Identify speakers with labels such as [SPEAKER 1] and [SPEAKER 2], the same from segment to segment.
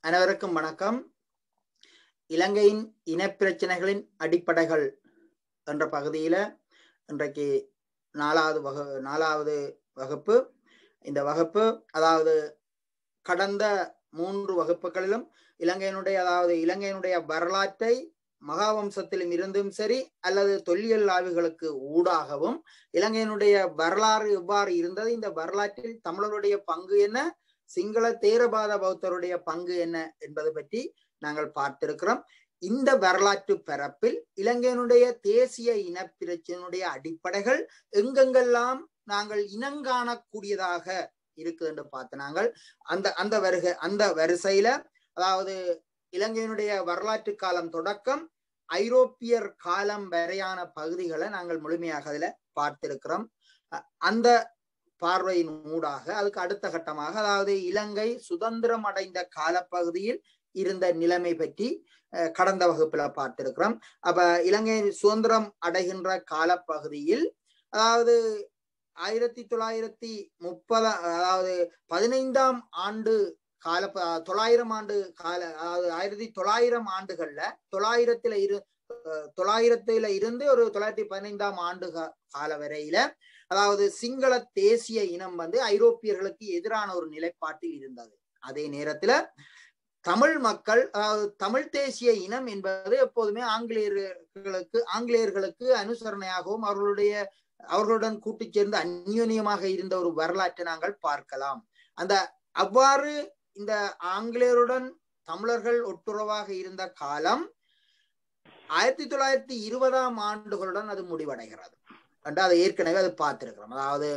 [SPEAKER 1] அனைவருக்கும் வணக்கம் இலங்கையின் இனப்பிரச்சனைகளின் அடிப்படைகள் என்ற பகுதியில இன்றைக்கு நாலாவது வகு நாலாவது வகுப்பு இந்த வகுப்பு அதாவது கடந்த மூன்று வகுப்புகளிலும் இலங்கையினுடைய அதாவது இலங்கையினுடைய வரலாற்றை மகாவம்சத்திலும் இருந்தும் சரி அல்லது தொல்லியல் ஆய்வுகளுக்கு ஊடாகவும் இலங்கையினுடைய வரலாறு எவ்வாறு இருந்தது இந்த வரலாற்றில் தமிழருடைய பங்கு என்ன சிங்கள தேரபாத பௌத்தருடைய பங்கு என்ன என்பது பற்றி நாங்கள் பார்த்திருக்கிறோம் இந்த வரலாற்று பரப்பில் இலங்கையினுடைய தேசிய இனப்பிரச்சனுடைய அடிப்படைகள் எங்கெங்கெல்லாம் நாங்கள் இனங்காணக்கூடியதாக இருக்கு என்று பார்த்த நாங்கள் அந்த அந்த வருகை அந்த வரிசையில அதாவது இலங்கையினுடைய வரலாற்று காலம் தொடக்கம் ஐரோப்பியர் காலம் வரையான பகுதிகளை நாங்கள் முழுமையாக அதுல பார்த்திருக்கிறோம் அந்த பார்வையின் ஊடாக அதுக்கு அடுத்த கட்டமாக அதாவது இலங்கை சுதந்திரம் அடைந்த காலப்பகுதியில் இருந்த நிலைமை பற்றி கடந்த வகுப்புல பார்த்திருக்கிறோம் அப்ப இலங்கை சுதந்திரம் அடைகின்ற காலப்பகுதியில் அதாவது ஆயிரத்தி தொள்ளாயிரத்தி முப்பது அதாவது பதினைந்தாம் ஆண்டு கால தொள்ளாயிரம் ஆண்டு கால அதாவது ஆயிரத்தி தொள்ளாயிரம் ஆண்டுகள்ல தொள்ளாயிரத்துல இரு தொள்ளாயிரத்துல இருந்து ஒரு தொள்ளாயிரத்தி பதினைந்தாம் ஆண்டு கால வரையில அதாவது சிங்கள தேசிய இனம் வந்து ஐரோப்பியர்களுக்கு எதிரான ஒரு நிலைப்பாட்டில் இருந்தது அதே நேரத்துல தமிழ் மக்கள் அதாவது தமிழ் தேசிய இனம் என்பது எப்போதுமே ஆங்கிலேயர்களுக்கு ஆங்கிலேயர்களுக்கு அனுசரணையாகவும் அவர்களுடைய அவர்களுடன் கூட்டு சேர்ந்து அந்யோன்யமாக இருந்த ஒரு வரலாற்றை நாங்கள் பார்க்கலாம் அந்த அவ்வாறு இந்த ஆங்கிலேயருடன் தமிழர்கள் ஒட்டுறவாக இருந்த காலம் ஆயிரத்தி தொள்ளாயிரத்தி இருபதாம் ஆண்டுகளுடன் அது முடிவடைகிறது என்று அதை ஏற்கனவே அது பார்த்திருக்கிறோம் அதாவது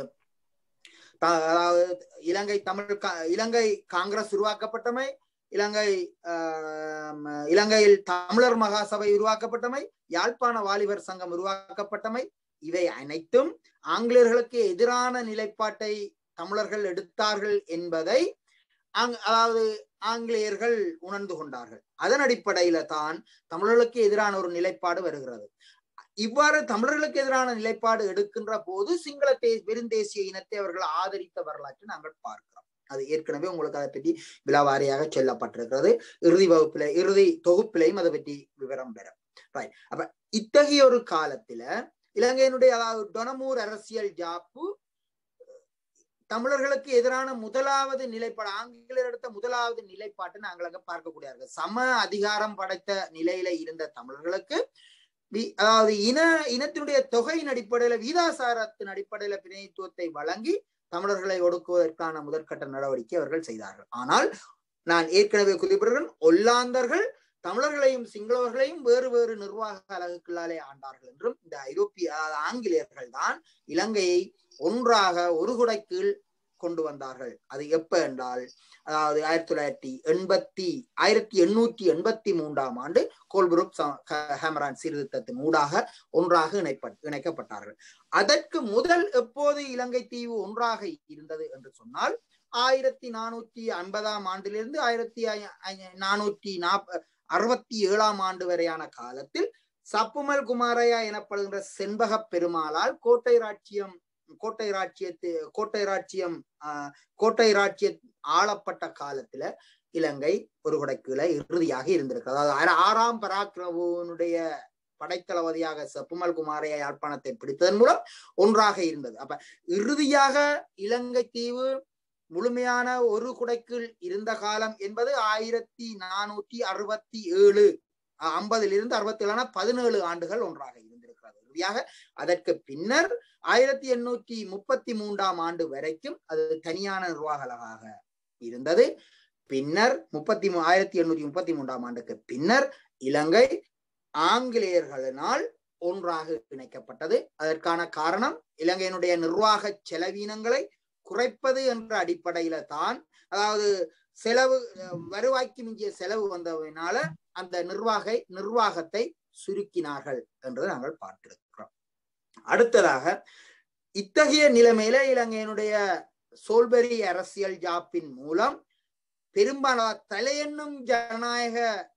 [SPEAKER 1] அதாவது இலங்கை தமிழ் இலங்கை காங்கிரஸ் உருவாக்கப்பட்டமை இலங்கை இலங்கையில் தமிழர் மகாசபை உருவாக்கப்பட்டமை யாழ்ப்பாண வாலிபர் சங்கம் உருவாக்கப்பட்டமை இவை அனைத்தும் ஆங்கிலேயர்களுக்கு எதிரான நிலைப்பாட்டை தமிழர்கள் எடுத்தார்கள் என்பதை அதாவது ஆங்கிலேயர்கள் உணர்ந்து கொண்டார்கள் அதன் அடிப்படையில தான் தமிழர்களுக்கு எதிரான ஒரு நிலைப்பாடு வருகிறது இவ்வாறு தமிழர்களுக்கு எதிரான நிலைப்பாடு எடுக்கின்ற போது சிங்கள தே பெருந்தேசிய இனத்தை அவர்கள் ஆதரித்த வரலாற்றை நாங்கள் பார்க்கிறோம் அது ஏற்கனவே உங்களுக்கு அதை பற்றி விழாவாரியாக சொல்லப்பட்டிருக்கிறது இறுதி வகுப்புல இறுதி தொகுப்பிலையும் அதை பற்றி விவரம் பெறும் ரைட் அப்ப இத்தகைய ஒரு காலத்துல இலங்கையினுடைய அதாவது டொனமூர் அரசியல் ஜாப்பு தமிழர்களுக்கு எதிரான முதலாவது நிலைப்பாடு ஆங்கிலேயர் எடுத்த முதலாவது நிலைப்பாட்டை நாங்கள் அங்க பார்க்கக்கூடியார்கள் சம அதிகாரம் படைத்த நிலையில இருந்த தமிழர்களுக்கு அதாவது இன இனத்தினுடைய தொகையின் அடிப்படையில வீதாசாரத்தின் அடிப்படையில பிணைத்துவத்தை வழங்கி தமிழர்களை ஒடுக்குவதற்கான முதற்கட்ட நடவடிக்கை அவர்கள் செய்தார்கள் ஆனால் நான் ஏற்கனவே குறிப்பிடுகிறேன் ஒல்லாந்தர்கள் தமிழர்களையும் சிங்களவர்களையும் வேறு வேறு நிர்வாக அலகுகளாலே ஆண்டார்கள் என்றும் இந்த ஐரோப்பிய ஆங்கிலேயர்கள் தான் இலங்கையை ஒன்றாக ஒரு குடை கீழ் கொண்டு வந்தார்கள் அது எப்ப என்றால் அதாவது ஆயிரத்தி தொள்ளாயிரத்தி எண்பத்தி ஆயிரத்தி எண்ணூற்றி எண்பத்தி மூன்றாம் ஆண்டு கோல்புரூக் ஹேமரான் சீர்திருத்தத்தின் ஊடாக ஒன்றாக இணைப்பட் இணைக்கப்பட்டார்கள் அதற்கு முதல் எப்போது இலங்கை தீவு ஒன்றாக இருந்தது என்று சொன்னால் ஆயிரத்தி நானூற்றி ஐம்பதாம் ஆண்டிலிருந்து ஆயிரத்தி நானூற்றி நாற்ப அறுபத்தி ஏழாம் ஆண்டு வரையான காலத்தில் சப்புமல் குமாரையா எனப்படுகின்ற செண்பக பெருமாளால் கோட்டை ராட்சியம் கோட்டை ராட்சியத்து கோட்டை ராட்சியம் ஆஹ் கோட்டை ராட்சிய ஆளப்பட்ட காலத்துல இலங்கை ஒரு குடைக்குல இறுதியாக இருந்திருக்கு அதாவது ஆறாம் பராக்கிரமுனுடைய படைத்தளபதியாக செப்புமல் குமாரையா யாழ்ப்பாணத்தை பிடித்ததன் மூலம் ஒன்றாக இருந்தது அப்ப இறுதியாக இலங்கை தீவு முழுமையான ஒரு குடைக்குள் இருந்த காலம் என்பது ஆயிரத்தி நானூற்றி அறுபத்தி ஏழு ஐம்பதில் இருந்து அறுபத்தி ஏழான பதினேழு ஆண்டுகள் ஒன்றாக இருந்திருக்கிறது இறுதியாக அதற்கு பின்னர் ஆயிரத்தி எண்ணூற்றி முப்பத்தி மூன்றாம் ஆண்டு வரைக்கும் அது தனியான நிர்வாகமாக இருந்தது பின்னர் முப்பத்தி ஆயிரத்தி எண்ணூற்றி முப்பத்தி மூன்றாம் ஆண்டுக்கு பின்னர் இலங்கை ஆங்கிலேயர்களினால் ஒன்றாக இணைக்கப்பட்டது அதற்கான காரணம் இலங்கையினுடைய நிர்வாக செலவீனங்களை குறைப்பது என்ற அடிப்படையில தான் அதாவது செலவு வருவாய்க்கு மிஞ்சிய செலவு வந்ததுனால அந்த நிர்வாக நிர்வாகத்தை சுருக்கினார்கள் என்று நாங்கள் பார்த்திருக்கிறோம் அடுத்ததாக இத்தகைய நிலைமையில இலங்கையினுடைய சோல்பெரி அரசியல் ஜாப்பின் மூலம் பெரும்பாலான தலையெண்ணும் ஜனநாயக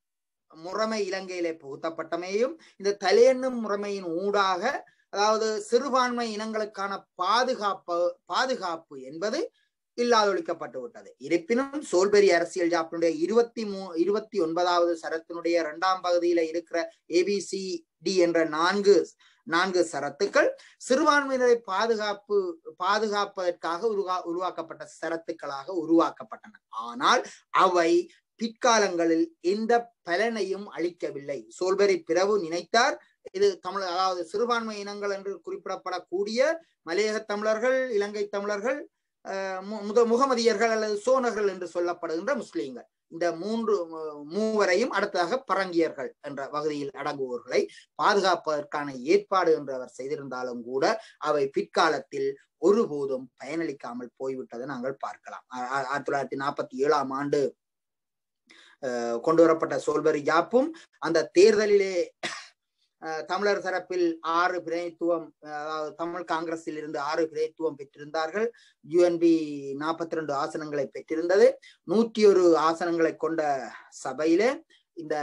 [SPEAKER 1] முறைமை இலங்கையிலே புகுத்தப்பட்டமையும் இந்த தலையெண்ணும் முறைமையின் ஊடாக அதாவது சிறுபான்மை இனங்களுக்கான பாதுகாப்பு பாதுகாப்பு என்பது இல்லாதொழிக்கப்பட்டு விட்டது இருப்பினும் சோல்பெரி அரசியல் ஜாப்பினுடைய இருபத்தி மூ இருபத்தி ஒன்பதாவது சரத்தினுடைய இரண்டாம் பகுதியில இருக்கிற ஏபிசி டி என்ற நான்கு நான்கு சரத்துக்கள் சிறுபான்மையினரை பாதுகாப்பு பாதுகாப்பதற்காக உருவா உருவாக்கப்பட்ட சரத்துக்களாக உருவாக்கப்பட்டன ஆனால் அவை பிற்காலங்களில் எந்த பலனையும் அளிக்கவில்லை சோல்பெரி பிறவு நினைத்தார் இது தமிழ் அதாவது சிறுபான்மை இனங்கள் என்று குறிப்பிடப்படக்கூடிய மலையக தமிழர்கள் இலங்கை தமிழர்கள் முத முகமதியர்கள் அல்லது சோனர்கள் என்று சொல்லப்படுகின்ற முஸ்லீம்கள் இந்த மூன்று மூவரையும் அடுத்ததாக பரங்கியர்கள் என்ற வகுதியில் அடங்குவோர்களை பாதுகாப்பதற்கான ஏற்பாடு என்று அவர் செய்திருந்தாலும் கூட அவை பிற்காலத்தில் ஒருபோதும் பயனளிக்காமல் போய்விட்டதை நாங்கள் பார்க்கலாம் ஆயிரத்தி தொள்ளாயிரத்தி நாற்பத்தி ஏழாம் ஆண்டு கொண்டு வரப்பட்ட சோல்பரி ஜாப்பும் அந்த தேர்தலிலே தமிழர் தரப்பில் ஆறு பிரதித்துவம் அதாவது தமிழ் காங்கிரஸில் இருந்து ஆறு பிரதித்துவம் பெற்றிருந்தார்கள் யுஎன்பி நாற்பத்தி ரெண்டு ஆசனங்களை பெற்றிருந்தது நூற்றி ஒரு ஆசனங்களை கொண்ட சபையில இந்த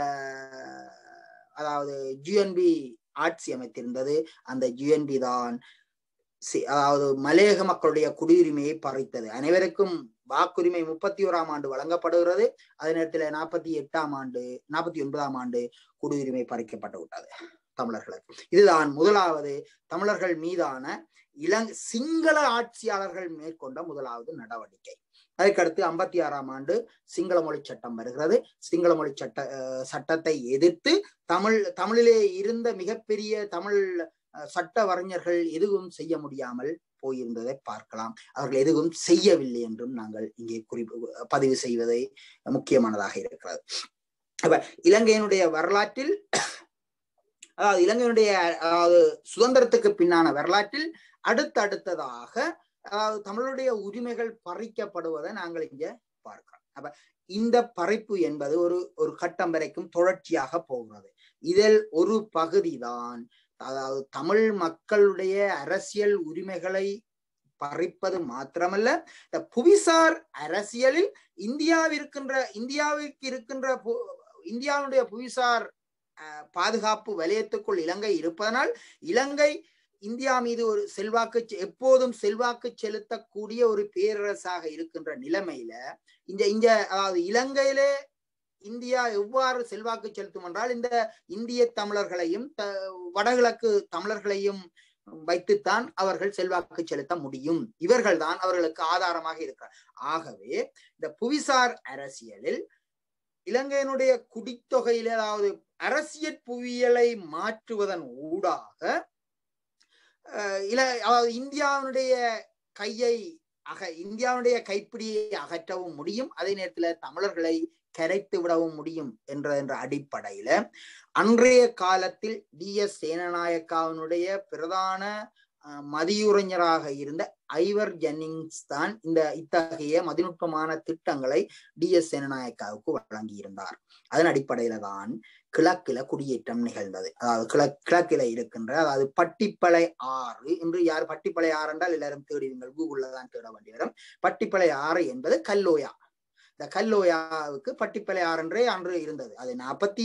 [SPEAKER 1] அதாவது ஜிஎன்பி ஆட்சி அமைத்திருந்தது அந்த ஜிஎன்பி தான் அதாவது மலையக மக்களுடைய குடியுரிமையை பறித்தது அனைவருக்கும் வாக்குரிமை முப்பத்தி ஓராம் ஆண்டு வழங்கப்படுகிறது அதே நேரத்தில் நாற்பத்தி எட்டாம் ஆண்டு நாற்பத்தி ஒன்பதாம் ஆண்டு குடியுரிமை பறிக்கப்பட்டு விட்டது தமிழர்களுக்கு இதுதான் முதலாவது தமிழர்கள் மீதான இளங் சிங்கள ஆட்சியாளர்கள் மேற்கொண்ட முதலாவது நடவடிக்கை அதற்கடுத்து ஐம்பத்தி ஆறாம் ஆண்டு சிங்கள மொழி சட்டம் வருகிறது சிங்கள மொழி சட்ட சட்டத்தை எதிர்த்து தமிழ் தமிழிலே இருந்த மிகப்பெரிய தமிழ் சட்ட வரைஞர்கள் எதுவும் செய்ய முடியாமல் போயிருந்ததை பார்க்கலாம் அவர்கள் எதுவும் செய்யவில்லை என்றும் நாங்கள் இங்கே குறிப்பு பதிவு செய்வதை முக்கியமானதாக இருக்கிறது அப்ப இலங்கையினுடைய வரலாற்றில் அதாவது இலங்கையினுடைய அதாவது சுதந்திரத்துக்கு பின்னான வரலாற்றில் அடுத்தடுத்ததாக அதாவது தமிழுடைய உரிமைகள் பறிக்கப்படுவதை நாங்கள் இங்க பார்க்கிறோம் அப்ப இந்த பறிப்பு என்பது ஒரு ஒரு கட்டம் வரைக்கும் தொடர்ச்சியாக போகிறது இதில் ஒரு பகுதிதான் அதாவது தமிழ் மக்களுடைய அரசியல் உரிமைகளை பறிப்பது மாத்திரமல்ல இந்த புவிசார் அரசியலில் இந்தியாவிற்கின்ற இந்தியாவிற்கு இருக்கின்ற இந்தியாவுடைய புவிசார் பாதுகாப்பு வலயத்துக்குள் இலங்கை இருப்பதனால் இலங்கை இந்தியா மீது ஒரு செல்வாக்கு எப்போதும் செல்வாக்கு செலுத்தக்கூடிய ஒரு பேரரசாக இருக்கின்ற நிலைமையில இந்த இந்த அதாவது இலங்கையிலே இந்தியா எவ்வாறு செல்வாக்கு செலுத்தும் என்றால் இந்த இந்திய தமிழர்களையும் வடகிழக்கு தமிழர்களையும் வைத்துத்தான் அவர்கள் செல்வாக்கு செலுத்த முடியும் இவர்கள் தான் அவர்களுக்கு ஆதாரமாக இருக்கிறார் ஆகவே இந்த புவிசார் அரசியலில் இலங்கையினுடைய குடித்தொகையில அதாவது அரசியல் புவியியலை மாற்றுவதன் ஊடாக இல அதாவது இந்தியாவினுடைய கையை அக இந்தியாவுடைய கைப்பிடியை அகற்றவும் முடியும் அதே நேரத்துல தமிழர்களை கரைத்து விடவும் முடியும் என்ற என்ற அடிப்படையில அன்றைய காலத்தில் டி எஸ் சேனநாயக்காவினுடைய பிரதான மதியுரைஞராக இருந்த ஐவர் ஜென்னிங்ஸ் தான் இந்த இத்தகைய மதிநுட்பமான திட்டங்களை டி எஸ் சேனநாயக்காவுக்கு வழங்கியிருந்தார் அதன் அடிப்படையில தான் கிழக்கில குடியேற்றம் நிகழ்ந்தது அதாவது கிழக் கிழக்கில இருக்கின்ற அதாவது பட்டிப்பளை ஆறு என்று யார் பட்டிப்பளை ஆறு என்றால் எல்லாரும் தேடுவீங்கள் கூகுள்ல தான் தேட வேண்டி வரும் பட்டிப்பளை ஆறு என்பது கல்லோயா இந்த கல்லோயாவுக்கு பட்டிப்பளை ஆறு என்றே அன்று இருந்தது அது நாற்பத்தி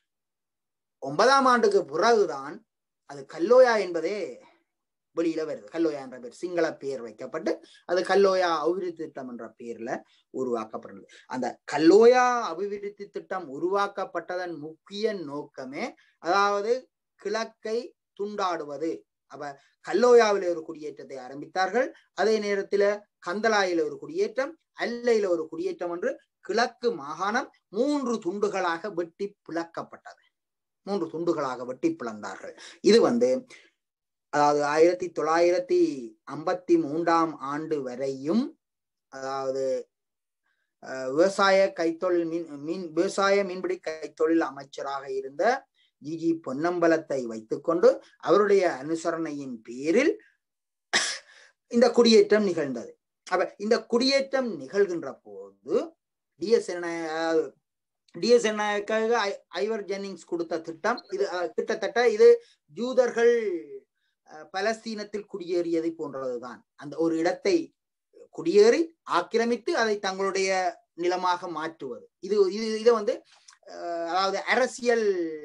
[SPEAKER 1] ஒன்பதாம் ஆண்டுக்கு பிறகுதான் அது கல்லோயா என்பதே வெளியில வருது கல்லோயா என்ற பேர் சிங்கள பெயர் வைக்கப்பட்டு அது கல்லோயா அபிவிருத்தி திட்டம் என்ற பெயர்ல உருவாக்கப்படுறது அந்த கல்லோயா அபிவிருத்தி திட்டம் உருவாக்கப்பட்டதன் முக்கிய நோக்கமே அதாவது கிழக்கை துண்டாடுவது அப்ப கல்லோயாவில ஒரு குடியேற்றத்தை ஆரம்பித்தார்கள் அதே நேரத்துல கந்தலாயில ஒரு குடியேற்றம் அல்லையில ஒரு குடியேற்றம் என்று கிழக்கு மாகாணம் மூன்று துண்டுகளாக வெட்டி பிளக்கப்பட்டது மூன்று துண்டுகளாக வெட்டி பிளந்தார்கள் இது வந்து அதாவது ஆயிரத்தி தொள்ளாயிரத்தி ஐம்பத்தி மூன்றாம் ஆண்டு வரையும் அதாவது விவசாய கைத்தொழில் மீன் மீன் விவசாய மீன்பிடி கைத்தொழில் அமைச்சராக இருந்த ஜிஜி பொன்னம்பலத்தை வைத்துக்கொண்டு அவருடைய அனுசரணையின் பேரில் இந்த குடியேற்றம் நிகழ்ந்தது அப்ப இந்த குடியேற்றம் நிகழ்கின்ற போது டிஎஸ் டிஎஸ் நாயக்காக ஐவர் ஜென்னிங்ஸ் கொடுத்த திட்டம் இது கிட்டத்தட்ட இது ஜூதர்கள் பலஸ்தீனத்தில் குடியேறியதை போன்றதுதான் அந்த ஒரு இடத்தை குடியேறி ஆக்கிரமித்து அதை தங்களுடைய நிலமாக மாற்றுவது இது இது இதை வந்து அதாவது அரசியல்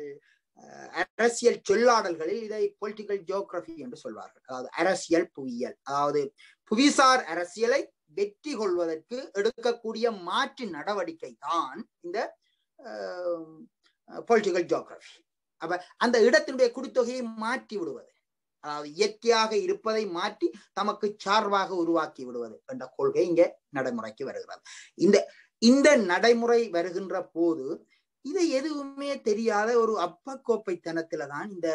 [SPEAKER 1] அரசியல் சொல்லாடல்களில் இதை பொலிட்டிக்கல் ஜியோகிரபி என்று சொல்வார்கள் அதாவது அரசியல் புவியியல் அதாவது புவிசார் அரசியலை வெற்றி கொள்வதற்கு எடுக்கக்கூடிய மாற்று நடவடிக்கை தான் இந்த பொலிட்டிக்கல் ஜியோகிரபி அப்ப அந்த இடத்தினுடைய குடித்தொகையை மாற்றி விடுவது அதாவது இயற்கையாக இருப்பதை மாற்றி தமக்கு சார்பாக உருவாக்கி விடுவது என்ற கொள்கை இங்க நடைமுறைக்கு வருகிறது இந்த இந்த நடைமுறை வருகின்ற போது இதை எதுவுமே தெரியாத ஒரு அப்பக்கோப்பைத்தனத்துல தான் இந்த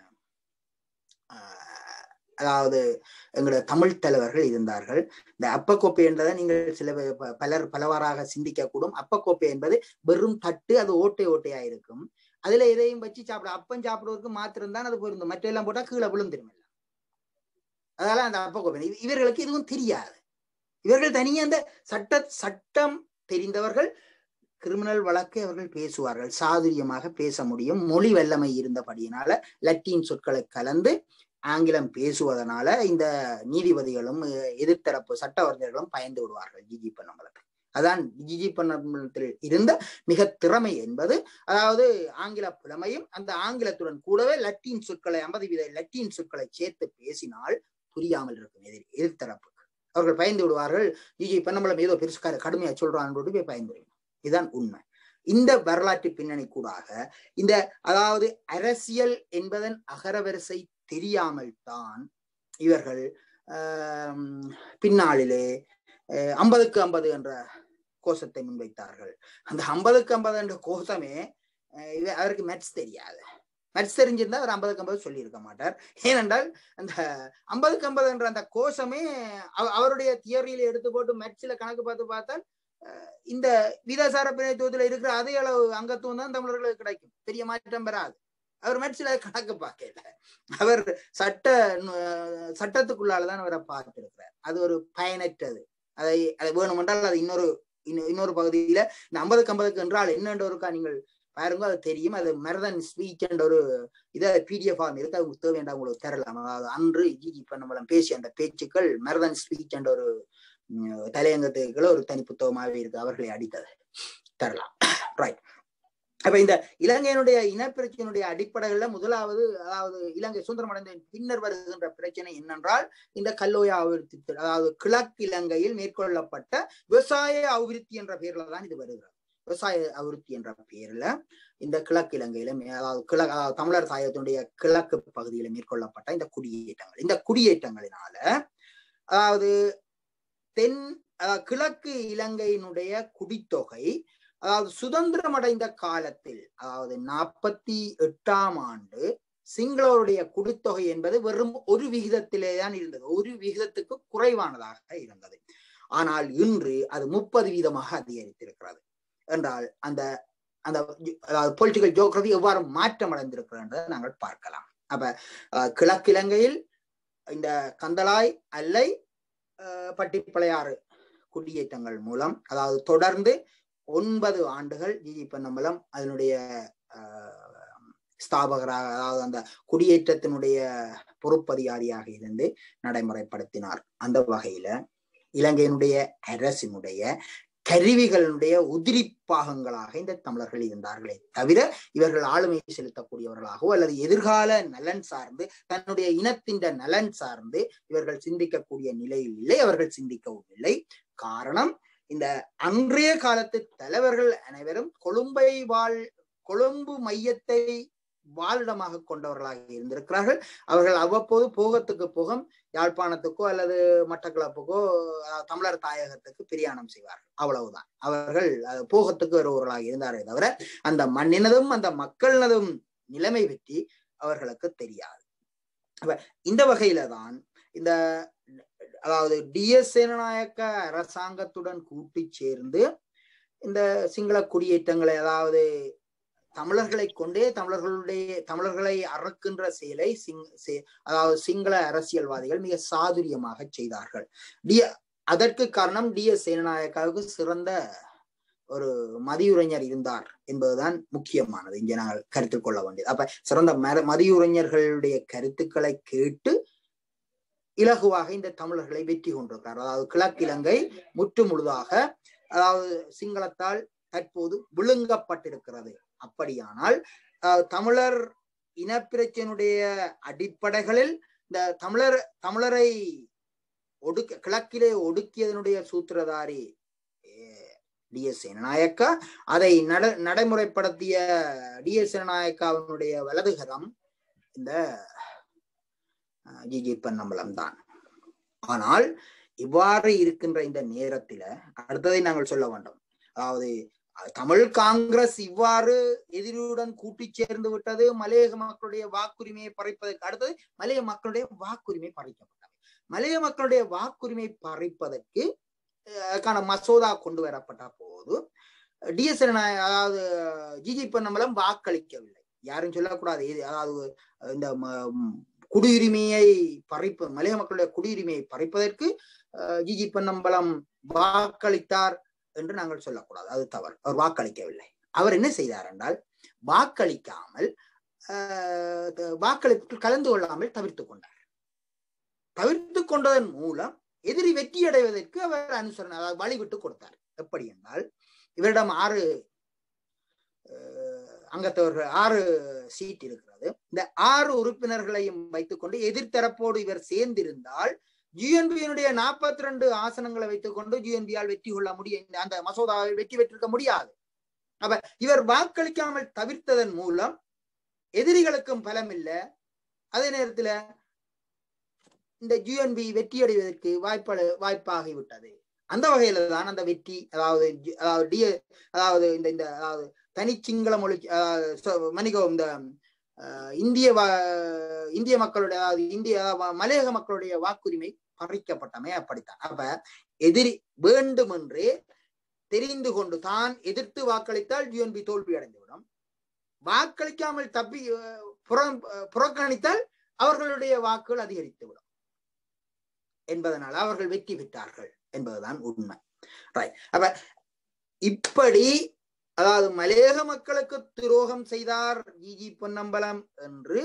[SPEAKER 1] அதாவது எங்களுடைய தமிழ் தலைவர்கள் இருந்தார்கள் இந்த அப்பக்கோப்பை என்றதை நீங்கள் சில பலர் பலவாறாக சிந்திக்க கூடும் அப்பக்கோப்பை என்பது வெறும் தட்டு அது ஓட்டை ஓட்டையா இருக்கும் அதுல எதையும் வச்சு சாப்பிட அப்பம் சாப்பிடுவதற்கு மாத்திரம் தான் அது பொருந்தும் மற்ற எல்லாம் போட்டா கீழே விழுந்துரும் அதனால அந்த அப்பக்கோப்பை இவர்களுக்கு எதுவும் தெரியாது இவர்கள் தனியே அந்த சட்ட சட்டம் தெரிந்தவர்கள் கிரிமினல் வழக்கை அவர்கள் பேசுவார்கள் சாதுரியமாக பேச முடியும் மொழி வல்லமை இருந்தபடியினால லத்தீன் சொற்களை கலந்து ஆங்கிலம் பேசுவதனால இந்த நீதிபதிகளும் எதிர்த்தரப்பு சட்டவர்த்தர்களும் பயந்து விடுவார்கள் ஜிஜி பண்ணம்பலத்தில் அதான் ஜிஜி பண்ணம்பலத்தில் இருந்த மிக திறமை என்பது அதாவது ஆங்கில புலமையும் அந்த ஆங்கிலத்துடன் கூடவே லத்தீன் சொற்களை ஐம்பது வீத லத்தீன் சொற்களை சேர்த்து பேசினால் புரியாமல் இருக்கும் எதிர் எதிர்த்தரப்புக்கு அவர்கள் பயந்து விடுவார்கள் ஜிஜி பண்ணம்பலம் ஏதோ பெருசு கடுமையா சொல்றான்னு போய் பயந்து இதுதான் உண்மை இந்த வரலாற்று பின்னணி கூடாக இந்த அதாவது அரசியல் என்பதன் அகரவரிசை தெரியாமல் தான் இவர்கள் பின்னாளிலே ஐம்பதுக்கு ஐம்பது என்ற கோஷத்தை முன்வைத்தார்கள் அந்த ஐம்பதுக்கு ஐம்பது என்ற கோஷமே அவருக்கு மேட்ச் தெரியாது மேட்ச் தெரிஞ்சிருந்தா அவர் ஐம்பதுக்கு ஐம்பது சொல்லியிருக்க மாட்டார் ஏனென்றால் அந்த ஐம்பதுக்கு ஐம்பது என்ற அந்த கோஷமே அவருடைய தியரியில எடுத்து போட்டு மேட்ச்ல கணக்கு பார்த்து பார்த்தால் இந்த விதாசார பிரதித்துவத்துல இருக்கிற அதே அளவு அங்கத்துவம் தான் தமிழர்களுக்கு கிடைக்கும் பெரிய மாற்றம் பெறாது அவர் மெட்சில கணக்கு பார்க்கல அவர் சட்ட சட்டத்துக்குள்ளாலதான் அவரை பார்த்திருக்கிறார் அது ஒரு பயனற்றது அதை அதை வேணுமென்றால் அது இன்னொரு இன்னொரு பகுதியில இந்த ஐம்பதுக்கு ஐம்பதுக்கு என்றால் என்னென்ற ஒருக்கா நீங்கள் பாருங்க அது தெரியும் அது மெரதன் ஸ்பீச் என்ற ஒரு இதை பிடிஎஃப் ஃபார்ம் இருக்கு அது தேவை வேண்டாம் உங்களுக்கு தரலாம் அதாவது அன்று ஜிஜி பண்ணம்பலம் பேசி அந்த பேச்சுக்கள் மெரதன் ஸ்பீச் என்ற ஒரு தலையங்கத்துக்குள்ள ஒரு தனி புத்தகமாகவே இருக்கு அவர்களை அடித்தது தரலாம் ரைட் அப்ப இந்த இலங்கையினுடைய இனப்பிரச்சனையுடைய அடிப்படைகள்ல முதலாவது அதாவது இலங்கை சுதந்திரம் அடைந்த பின்னர் வருகின்ற பிரச்சனை என்னென்றால் இந்த கல்லோயா அபிவிருத்தி அதாவது கிழக்கு இலங்கையில் மேற்கொள்ளப்பட்ட விவசாய அபிவிருத்தி என்ற பெயர்ல தான் இது வருகிறது விவசாய அபிவிருத்தி என்ற பெயர்ல இந்த கிழக்கு இலங்கையில அதாவது கிழக்கு அதாவது தமிழர் தாயத்தினுடைய கிழக்கு பகுதியில மேற்கொள்ளப்பட்ட இந்த குடியேற்றங்கள் இந்த குடியேற்றங்களினால அதாவது தென் கிழக்கு இலங்கையினுடைய குடித்தொகை அதாவது சுதந்திரம் அடைந்த காலத்தில் அதாவது நாற்பத்தி எட்டாம் ஆண்டு சிங்களருடைய குடித்தொகை என்பது வெறும் ஒரு விகிதத்திலே தான் இருந்தது ஒரு விகிதத்துக்கு குறைவானதாக இருந்தது ஆனால் இன்று அது முப்பது வீதமாக அதிகரித்திருக்கிறது என்றால் அந்த அந்த அதாவது பொலிட்டிக்கல் ஜியோகிரபி எவ்வாறு மாற்றம் அடைந்திருக்கிறது என்பதை நாங்கள் பார்க்கலாம் அப்ப கிழக்கிழங்கையில் இந்த கந்தலாய் அல்லை பட்டிப்பளையாறு குடியேற்றங்கள் மூலம் அதாவது தொடர்ந்து ஒன்பது ஆண்டுகள் ஜிஜி பொன்னம்பலம் அதனுடைய ஸ்தாபகராக அதாவது அந்த குடியேற்றத்தினுடைய பொறுப்பதிகாரியாக இருந்து நடைமுறைப்படுத்தினார் அந்த வகையில இலங்கையினுடைய அரசினுடைய கருவிகளுடைய உதிரிப்பாகங்களாக இந்த தமிழர்கள் இருந்தார்களே தவிர இவர்கள் ஆளுமை செலுத்தக்கூடியவர்களாகவோ அல்லது எதிர்கால நலன் சார்ந்து தன்னுடைய இனத்தின் நலன் சார்ந்து இவர்கள் சிந்திக்கக்கூடிய நிலையில் இல்லை அவர்கள் சிந்திக்கவும் இல்லை காரணம் இந்த அன்றைய காலத்து தலைவர்கள் அனைவரும் கொழும்பை வாழ் கொழும்பு மையத்தை வாழிடமாக கொண்டவர்களாக இருந்திருக்கிறார்கள் அவர்கள் அவ்வப்போது போகத்துக்கு போகம் யாழ்ப்பாணத்துக்கோ அல்லது மட்டக்களப்புக்கோ தமிழர் தாயகத்துக்கு பிரியாணம் செய்வார்கள் அவ்வளவுதான் அவர்கள் போகத்துக்கு வருபவர்களாக இருந்தாரே தவிர அந்த மண்ணினதும் அந்த மக்களினதும் நிலைமை பற்றி அவர்களுக்கு தெரியாது அப்ப இந்த வகையில தான் இந்த அதாவது டிஎஸ் சேனநாயக்க அரசாங்கத்துடன் கூட்டி சேர்ந்து இந்த சிங்கள குடியேற்றங்களை அதாவது தமிழர்களை கொண்டே தமிழர்களுடைய தமிழர்களை அறக்கின்ற செயலை சிங் அதாவது சிங்கள அரசியல்வாதிகள் மிக சாதுரியமாக செய்தார்கள் டி அதற்கு காரணம் டி எஸ் சேனநாயக்காவுக்கு சிறந்த ஒரு மதியுரைஞர் இருந்தார் என்பதுதான் முக்கியமானது இங்கே நாங்கள் கருத்தில் கொள்ள வேண்டியது அப்ப சிறந்த மதியுரைஞர்களுடைய கருத்துக்களை கேட்டு இலகுவாக இந்த தமிழர்களை வெற்றி கொண்டிருக்கிறார் அதாவது கிழக்கிழங்கை முற்று முழுதாக அதாவது சிங்களத்தால் தற்போது விழுங்கப்பட்டிருக்கிறது அப்படியானால் தமிழர் இனப்பிரச்சனுடைய அடிப்படைகளில் இந்த தமிழர் தமிழரை ஒடுக்க கிழக்கிலே ஒடுக்கியதனுடைய சூத்திரதாரி டி எஸ் சேனநாயக்கா அதை நட நடைமுறைப்படுத்திய டி எஸ் சேனநாயக்காவினுடைய வலதுகரம் இந்த ஜிஜி பன்னம்பலம் தான் ஆனால் இவ்வாறு இருக்கின்ற இந்த நேரத்தில அடுத்ததை நாங்கள் சொல்ல வேண்டும் அதாவது தமிழ் காங்கிரஸ் இவ்வாறு எதிரியுடன் கூட்டி சேர்ந்து விட்டது மலையக மக்களுடைய வாக்குரிமையை பறிப்பதற்கு அடுத்தது மலைய மக்களுடைய வாக்குரிமை பறிக்கப்பட்டது மலைய மக்களுடைய வாக்குரிமை பறிப்பதற்கு அதுக்கான மசோதா கொண்டு வரப்பட்ட போது டிஎஸ்என் அதாவது ஜிஜி பொன்னம்பலம் வாக்களிக்கவில்லை யாரும் சொல்லக்கூடாது அதாவது இந்த குடியுரிமையை பறிப்பு மலைய மக்களுடைய குடியுரிமையை பறிப்பதற்கு ஜிஜி பொன்னம்பலம் வாக்களித்தார் என்று நாங்கள் சொல்லக்கூடாது அது தவறு அவர் வாக்களிக்கவில்லை அவர் என்ன செய்தார் என்றால் வாக்களிக்காமல் வாக்களிப்பில் கலந்து கொள்ளாமல் தவிர்த்து கொண்டார் தவிர்த்து கொண்டதன் மூலம் எதிரி வெற்றி அடைவதற்கு அவர் அனுசரணை அதாவது வழிவிட்டு கொடுத்தார் எப்படி என்றால் இவரிடம் ஆறு அங்கத்தவர்கள் ஆறு சீட் இருக்கிறது இந்த ஆறு உறுப்பினர்களையும் வைத்துக்கொண்டு எதிர்த்தரப்போடு இவர் சேர்ந்திருந்தால் ஜிஎன்பியினுடைய நாற்பத்தி ரெண்டு ஆசனங்களை வைத்துக்கொண்டு ஜிஎன்பியால் வெற்றி கொள்ள முடியும் அந்த மசோதாவை வெற்றி பெற்றிருக்க முடியாது அப்ப இவர் வாக்களிக்காமல் தவிர்த்ததன் மூலம் எதிரிகளுக்கும் பலம் இல்லை அதே நேரத்துல இந்த ஜிஎன்பி வெற்றி அடைவதற்கு வாய்ப்ப வாய்ப்பாகிவிட்டது அந்த வகையில தான் அந்த வெற்றி அதாவது அதாவது டி அதாவது இந்த இந்த அதாவது தனி சிங்கள மொழி மன்னிக்கவும் இந்த இந்திய இந்திய மக்களுடைய அதாவது இந்திய மலையக மக்களுடைய வாக்குரிமை பறிக்கப்பட்டமை அப்படித்தான் அப்ப எதிரி வேண்டுமென்றே தெரிந்து கொண்டு தான் எதிர்த்து வாக்களித்தால் யூஎன்பி தோல்வி அடைந்துவிடும் வாக்களிக்காமல் தப்பி புறம் புறக்கணித்தால் அவர்களுடைய வாக்குகள் அதிகரித்துவிடும் என்பதனால் அவர்கள் வெற்றி பெற்றார்கள் என்பதுதான் உண்மை ரைட் அப்ப இப்படி அதாவது மலையக மக்களுக்கு துரோகம் செய்தார் ஜிஜி பொன்னம்பலம் என்று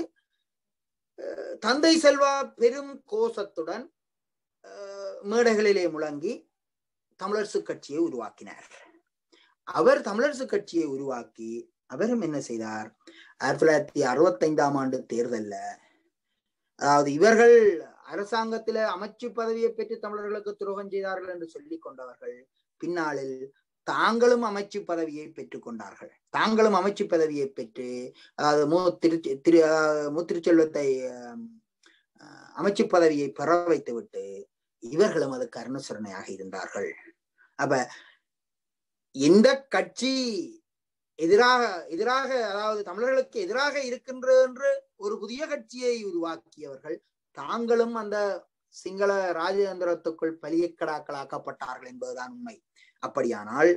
[SPEAKER 1] தந்தை செல்வா பெரும் கோஷத்துடன் மேடைகளிலே முழங்கி தமிழரசு கட்சியை உருவாக்கினார் அவர் தமிழரசு கட்சியை உருவாக்கி அவரும் என்ன செய்தார் ஆயிரத்தி தொள்ளாயிரத்தி அறுபத்தி ஐந்தாம் ஆண்டு தேர்தல்ல அதாவது இவர்கள் அரசாங்கத்தில அமைச்சு பதவியை பெற்று தமிழர்களுக்கு துரோகம் செய்தார்கள் என்று சொல்லிக் கொண்டவர்கள் பின்னாளில் தாங்களும் அமைச்சு பதவியை பெற்றுக் கொண்டார்கள் தாங்களும் அமைச்சு பதவியை பெற்று அதாவது மு திரு திரு மு திருச்செல்வத்தை அமைச்சு பதவியை பெற வைத்து விட்டு இவர்களும் அதுக்கு அனுசரணையாக இருந்தார்கள் அப்ப எந்த கட்சி எதிராக எதிராக அதாவது தமிழர்களுக்கு எதிராக இருக்கின்ற என்று ஒரு புதிய கட்சியை உருவாக்கியவர்கள் தாங்களும் அந்த சிங்கள ராஜதந்திரத்துக்குள் பலியக்கடாக்களாக்கப்பட்டார்கள் என்பதுதான் உண்மை அப்படியானால்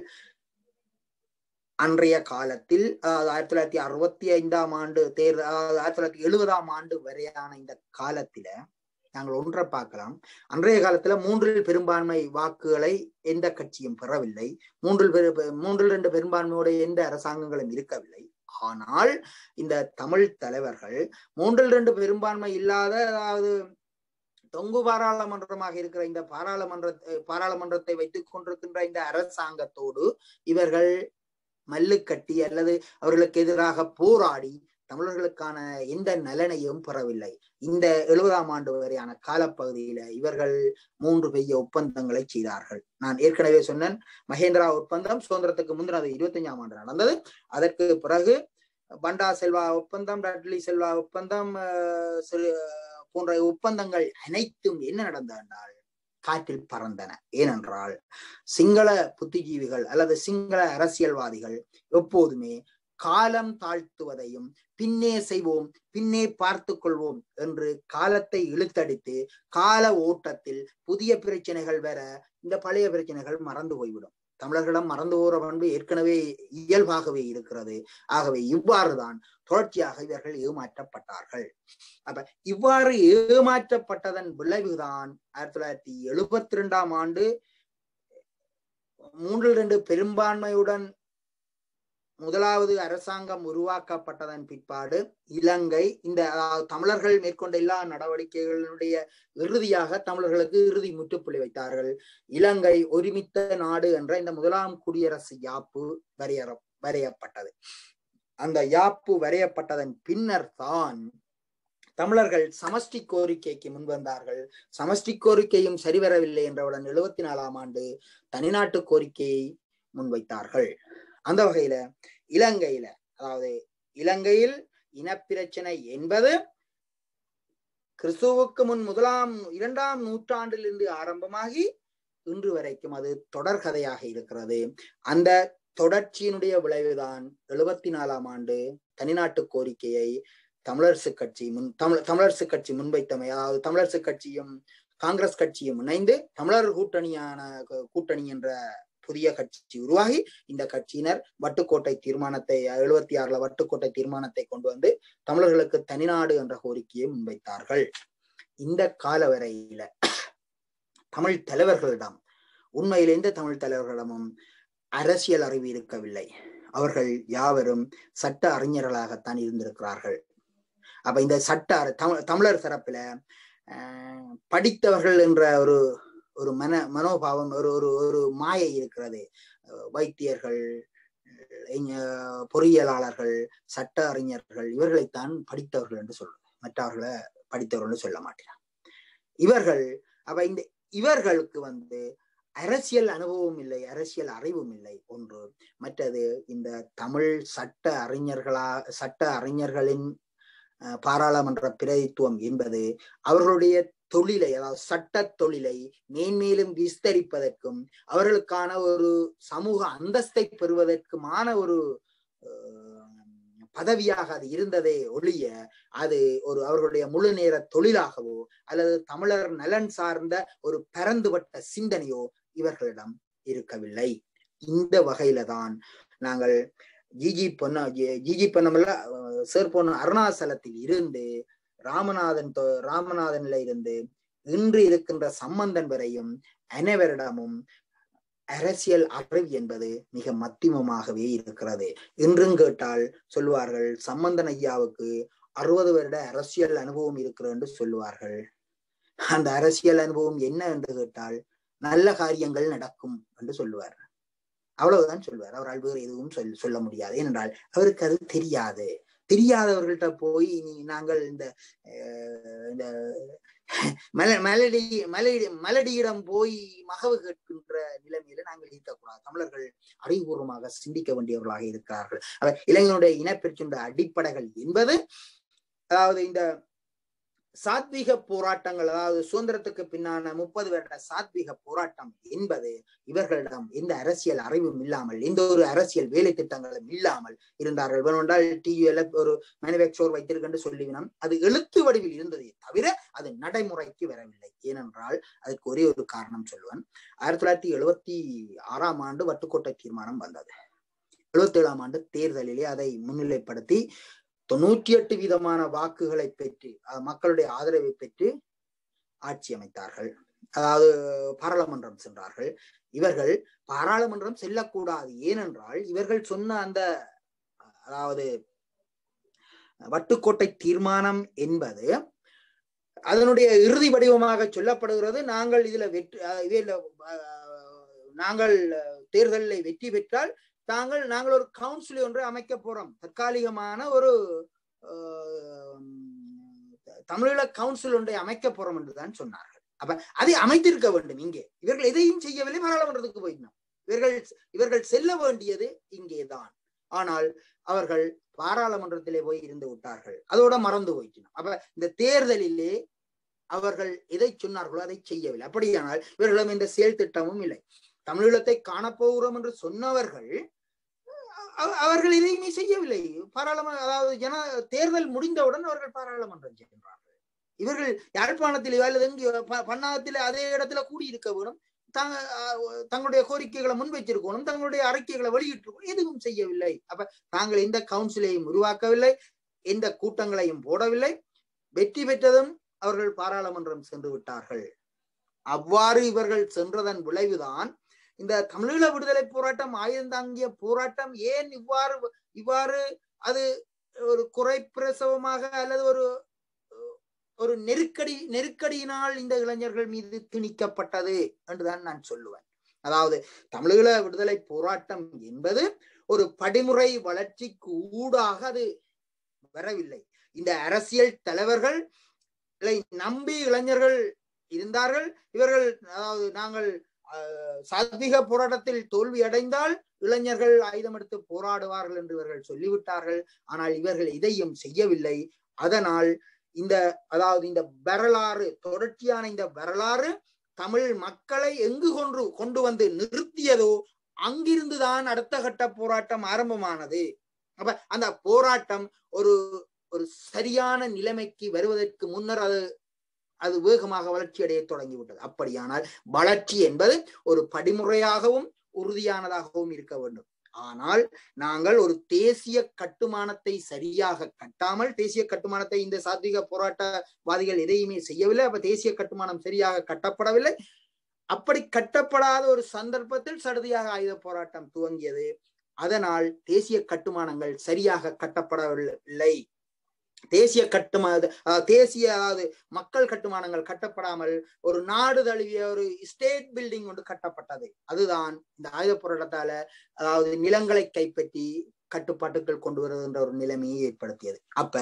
[SPEAKER 1] அன்றைய காலத்தில் அதாவது ஆயிரத்தி தொள்ளாயிரத்தி அறுபத்தி ஐந்தாம் ஆண்டு தேர்தல் அதாவது ஆயிரத்தி தொள்ளாயிரத்தி எழுபதாம் ஆண்டு வரையான இந்த காலத்தில நாங்கள் ஒன்றை பார்க்கலாம் அன்றைய காலத்துல மூன்றில் பெரும்பான்மை வாக்குகளை எந்த கட்சியும் பெறவில்லை மூன்றில் பெரு மூன்றில் ரெண்டு பெரும்பான்மையோட எந்த அரசாங்கங்களும் இருக்கவில்லை ஆனால் இந்த தமிழ் தலைவர்கள் மூன்றில் ரெண்டு பெரும்பான்மை இல்லாத அதாவது தொங்கு பாராளுமன்றமாக இருக்கிற இந்த பாராளுமன்ற பாராளுமன்றத்தை வைத்துக் கொண்டிருக்கின்ற இந்த அரசாங்கத்தோடு இவர்கள் மல்லு கட்டி அல்லது அவர்களுக்கு எதிராக போராடி தமிழர்களுக்கான எந்த நலனையும் பெறவில்லை இந்த எழுபதாம் ஆண்டு வரையான காலப்பகுதியில இவர்கள் மூன்று பெரிய ஒப்பந்தங்களை செய்தார்கள் நான் ஏற்கனவே சொன்னேன் மகேந்திரா ஒப்பந்தம் சுதந்திரத்துக்கு முந்தினது இருபத்தஞ்சாம் ஆண்டு நடந்தது அதற்கு பிறகு பண்டா செல்வா ஒப்பந்தம் டட்லி செல்வா ஒப்பந்தம் போன்ற ஒப்பந்தங்கள் அனைத்தும் என்ன நடந்தது என்றால் காற்றில் பறந்தன ஏனென்றால் சிங்கள புத்திஜீவிகள் அல்லது சிங்கள அரசியல்வாதிகள் எப்போதுமே காலம் தாழ்த்துவதையும் பின்னே செய்வோம் பின்னே பார்த்து கொள்வோம் என்று காலத்தை இழுத்தடித்து கால ஓட்டத்தில் புதிய பிரச்சனைகள் வர இந்த பழைய பிரச்சனைகள் மறந்து போய்விடும் தமிழர்களிடம் மறந்து போற பண்பு ஏற்கனவே இயல்பாகவே இருக்கிறது ஆகவே இவ்வாறுதான் தொடர்ச்சியாக இவர்கள் ஏமாற்றப்பட்டார்கள் அப்ப இவ்வாறு ஏமாற்றப்பட்டதன் விளைவுதான் ஆயிரத்தி தொள்ளாயிரத்தி எழுபத்தி ரெண்டாம் ஆண்டு மூன்றில் ரெண்டு பெரும்பான்மையுடன் முதலாவது அரசாங்கம் உருவாக்கப்பட்டதன் பிற்பாடு இலங்கை இந்த தமிழர்கள் மேற்கொண்ட எல்லா நடவடிக்கைகளுடைய இறுதியாக தமிழர்களுக்கு இறுதி முற்றுப்புள்ளி வைத்தார்கள் இலங்கை ஒருமித்த நாடு என்ற இந்த முதலாம் குடியரசு யாப்பு வரையற வரையப்பட்டது அந்த யாப்பு வரையப்பட்டதன் பின்னர் தான் தமிழர்கள் சமஷ்டி கோரிக்கைக்கு முன்வந்தார்கள் சமஷ்டி கோரிக்கையும் சரிவரவில்லை என்றவுடன் எழுபத்தி நாலாம் ஆண்டு தனிநாட்டு கோரிக்கையை முன்வைத்தார்கள் அந்த வகையில இலங்கையில அதாவது இலங்கையில் இனப்பிரச்சனை என்பது கிறிஸ்துவுக்கு முன் முதலாம் இரண்டாம் நூற்றாண்டிலிருந்து ஆரம்பமாகி இன்று வரைக்கும் அது தொடர்கதையாக இருக்கிறது அந்த தொடர்ச்சியினுடைய விளைவுதான் எழுபத்தி நாலாம் ஆண்டு தனிநாட்டு கோரிக்கையை தமிழரசு கட்சி முன் தமிழ் தமிழரசு கட்சி முன்வைத்தமை அதாவது தமிழரசு கட்சியும் காங்கிரஸ் கட்சியும் இணைந்து தமிழர் கூட்டணியான கூட்டணி என்ற புதிய கட்சி உருவாகி இந்த கட்சியினர் வட்டுக்கோட்டை தீர்மானத்தை எழுபத்தி ஆறுல வட்டுக்கோட்டை தீர்மானத்தை கொண்டு வந்து தமிழர்களுக்கு தனிநாடு என்ற கோரிக்கையை முன்வைத்தார்கள் இந்த கால வரையில தமிழ் தலைவர்களிடம் உண்மையில் எந்த தமிழ் தலைவர்களிடமும் அரசியல் அறிவு இருக்கவில்லை அவர்கள் யாவரும் சட்ட அறிஞர்களாகத்தான் இருந்திருக்கிறார்கள் அப்ப இந்த சட்ட தமிழ் தமிழர் தரப்புல படித்தவர்கள் என்ற ஒரு ஒரு மன மனோபாவம் ஒரு ஒரு ஒரு மாயை இருக்கிறது வைத்தியர்கள் பொறியியலாளர்கள் சட்ட அறிஞர்கள் இவர்களைத்தான் படித்தவர்கள் என்று சொல்றது மற்றவர்களை படித்தவர்கள் சொல்ல மாட்டேன் இவர்கள் அப்ப இந்த இவர்களுக்கு வந்து அரசியல் அனுபவம் இல்லை அரசியல் அறிவும் இல்லை ஒன்று மற்றது இந்த தமிழ் சட்ட அறிஞர்களா சட்ட அறிஞர்களின் பாராளுமன்ற பிரதித்துவம் என்பது அவர்களுடைய தொழிலை அதாவது சட்ட தொழிலை மேன்மேலும் விஸ்தரிப்பதற்கும் அவர்களுக்கான ஒரு சமூக அந்தஸ்தை பெறுவதற்குமான ஒரு பதவியாக அது இருந்ததே ஒழிய அது ஒரு அவர்களுடைய முழு நேர தொழிலாகவோ அல்லது தமிழர் நலன் சார்ந்த ஒரு பரந்துபட்ட சிந்தனையோ இவர்களிடம் இருக்கவில்லை இந்த வகையில தான் நாங்கள் ஜிஜி பொன்ன ஜிஜி பொன்னமல்ல சேர் பொண்ணு அருணாச்சலத்தில் இருந்து ராமநாதன் ராமநாதன்ல இருந்து இன்று இருக்கின்ற சம்பந்தன் வரையும் அனைவரிடமும் அரசியல் அறிவு என்பது மிக மத்தியமமாகவே இருக்கிறது இன்றும் கேட்டால் சொல்லுவார்கள் சம்பந்தன் ஐயாவுக்கு அறுபது வருட அரசியல் அனுபவம் இருக்கிறது என்று சொல்லுவார்கள் அந்த அரசியல் அனுபவம் என்ன என்று கேட்டால் நல்ல காரியங்கள் நடக்கும் என்று சொல்லுவார் அவ்வளவுதான் சொல்வார் அவரால் வேறு எதுவும் சொல் சொல்ல முடியாது ஏனென்றால் அவருக்கு அது தெரியாது தெரியாதவர்கள்ட்ட போய் நீ நாங்கள் இந்த இந்த மல மலடி மலடி மலடியிடம் போய் மகவு கேட்கின்ற நிலைமையில நாங்கள் இருக்கக்கூடாது தமிழர்கள் அறிவுபூர்வமாக சிந்திக்க வேண்டியவர்களாக இருக்கிறார்கள் அவர் இளைஞனுடைய இனப்பிரச்சனுடைய அடிப்படைகள் என்பது அதாவது இந்த சாத்வீக போராட்டங்கள் அதாவது சுதந்திரத்துக்கு பின்னான முப்பது வருட சாத்வீக போராட்டம் என்பது இவர்களிடம் எந்த அரசியல் அறிவும் இல்லாமல் எந்த ஒரு அரசியல் வேலை திட்டங்களும் இல்லாமல் இருந்தார்கள் வேணுமென்றால் டியூஎல் ஒரு மேனுபேக்சர் வைத்திருக்கென்று சொல்லிவினோம் அது எழுத்து வடிவில் இருந்ததே தவிர அது நடைமுறைக்கு வரவில்லை ஏனென்றால் அதற்கு ஒரே ஒரு காரணம் சொல்லுவேன் ஆயிரத்தி தொள்ளாயிரத்தி எழுபத்தி ஆறாம் ஆண்டு வட்டுக்கோட்டை தீர்மானம் வந்தது எழுபத்தி ஏழாம் ஆண்டு தேர்தலிலே அதை முன்னிலைப்படுத்தி தொண்ணூற்றி எட்டு விதமான வாக்குகளை பெற்று மக்களுடைய ஆதரவை பெற்று ஆட்சி அமைத்தார்கள் அதாவது பாராளுமன்றம் சென்றார்கள் இவர்கள் பாராளுமன்றம் செல்லக்கூடாது ஏனென்றால் இவர்கள் சொன்ன அந்த அதாவது வட்டுக்கோட்டை தீர்மானம் என்பது அதனுடைய இறுதி வடிவமாக சொல்லப்படுகிறது நாங்கள் இதுல வெற்றி இதில் நாங்கள் தேர்தலில் வெற்றி பெற்றால் தாங்கள் நாங்கள் ஒரு கவுன்சில் ஒன்று அமைக்க போறோம் தற்காலிகமான ஒரு தமிழீழ கவுன்சில் ஒன்றை அமைக்க போறோம் என்றுதான் சொன்னார்கள் அப்ப அதை அமைத்திருக்க வேண்டும் இங்கே இவர்கள் எதையும் செய்யவில்லை பாராளுமன்றத்துக்கு போயிட்டோம் இவர்கள் இவர்கள் செல்ல வேண்டியது இங்கேதான் ஆனால் அவர்கள் பாராளுமன்றத்திலே போய் இருந்து விட்டார்கள் அதோட மறந்து போயிட்டோம் அப்ப இந்த தேர்தலிலே அவர்கள் எதை சொன்னார்களோ அதை செய்யவில்லை அப்படியானால் இவர்களிடம் இந்த செயல் திட்டமும் இல்லை தமிழீழத்தை காணப்போகிறோம் என்று சொன்னவர்கள் அவர்கள் எதையுமே செய்யவில்லை பாராளுமன்ற அதாவது ஜன தேர்தல் முடிந்தவுடன் அவர்கள் பாராளுமன்றம் சென்றார்கள் இவர்கள் யாழ்ப்பாணத்திலே அல்லது எங்கே பன்னாகத்திலே அதே இடத்துல கூடியிருக்க வேணும் தாங்க தங்களுடைய கோரிக்கைகளை முன் வச்சிருக்கணும் தங்களுடைய அறிக்கைகளை வெளியிட்டிருக்கணும் எதுவும் செய்யவில்லை அப்ப தாங்கள் எந்த கவுன்சிலையும் உருவாக்கவில்லை எந்த கூட்டங்களையும் போடவில்லை வெற்றி பெற்றதும் அவர்கள் பாராளுமன்றம் சென்று விட்டார்கள் அவ்வாறு இவர்கள் சென்றதன் விளைவுதான் இந்த தமிழீழ விடுதலை போராட்டம் ஆயுதந்தாங்கிய போராட்டம் ஏன் இவ்வாறு இவ்வாறு அது ஒரு குறை பிரசவமாக அல்லது ஒரு ஒரு நெருக்கடி நெருக்கடியினால் இந்த இளைஞர்கள் மீது திணிக்கப்பட்டது என்றுதான் நான் சொல்லுவேன் அதாவது தமிழீழ விடுதலை போராட்டம் என்பது ஒரு படிமுறை வளர்ச்சிக்கு ஊடாக அது வரவில்லை இந்த அரசியல் தலைவர்கள் நம்பி இளைஞர்கள் இருந்தார்கள் இவர்கள் அதாவது நாங்கள் சாத்விக போராட்டத்தில் தோல்வி அடைந்தால் இளைஞர்கள் ஆயுதம் எடுத்து போராடுவார்கள் என்று இவர்கள் சொல்லிவிட்டார்கள் ஆனால் இவர்கள் இதையும் செய்யவில்லை அதனால் இந்த அதாவது இந்த வரலாறு தொடர்ச்சியான இந்த வரலாறு தமிழ் மக்களை எங்கு கொன்று கொண்டு வந்து நிறுத்தியதோ அங்கிருந்துதான் அடுத்த கட்ட போராட்டம் ஆரம்பமானது அப்ப அந்த போராட்டம் ஒரு ஒரு சரியான நிலைமைக்கு வருவதற்கு முன்னர் அது அது வேகமாக வளர்ச்சி அடைய தொடங்கிவிட்டது அப்படியானால் வளர்ச்சி என்பது ஒரு படிமுறையாகவும் உறுதியானதாகவும் இருக்க வேண்டும் ஆனால் நாங்கள் ஒரு தேசிய கட்டுமானத்தை சரியாக கட்டாமல் தேசிய கட்டுமானத்தை இந்த சாத்விக போராட்டவாதிகள் எதையுமே செய்யவில்லை அப்ப தேசிய கட்டுமானம் சரியாக கட்டப்படவில்லை அப்படி கட்டப்படாத ஒரு சந்தர்ப்பத்தில் சடுதியாக ஆயுத போராட்டம் துவங்கியது அதனால் தேசிய கட்டுமானங்கள் சரியாக கட்டப்படவில்லை தேசிய கட்டுமான தேசிய அதாவது மக்கள் கட்டுமானங்கள் கட்டப்படாமல் ஒரு நாடு தழுவிய ஒரு ஸ்டேட் பில்டிங் ஒன்று கட்டப்பட்டது அதுதான் இந்த ஆயுத போராட்டத்தால அதாவது நிலங்களை கைப்பற்றி கட்டுப்பாட்டுகள் கொண்டு வருகின்ற ஒரு நிலைமையை ஏற்படுத்தியது அப்ப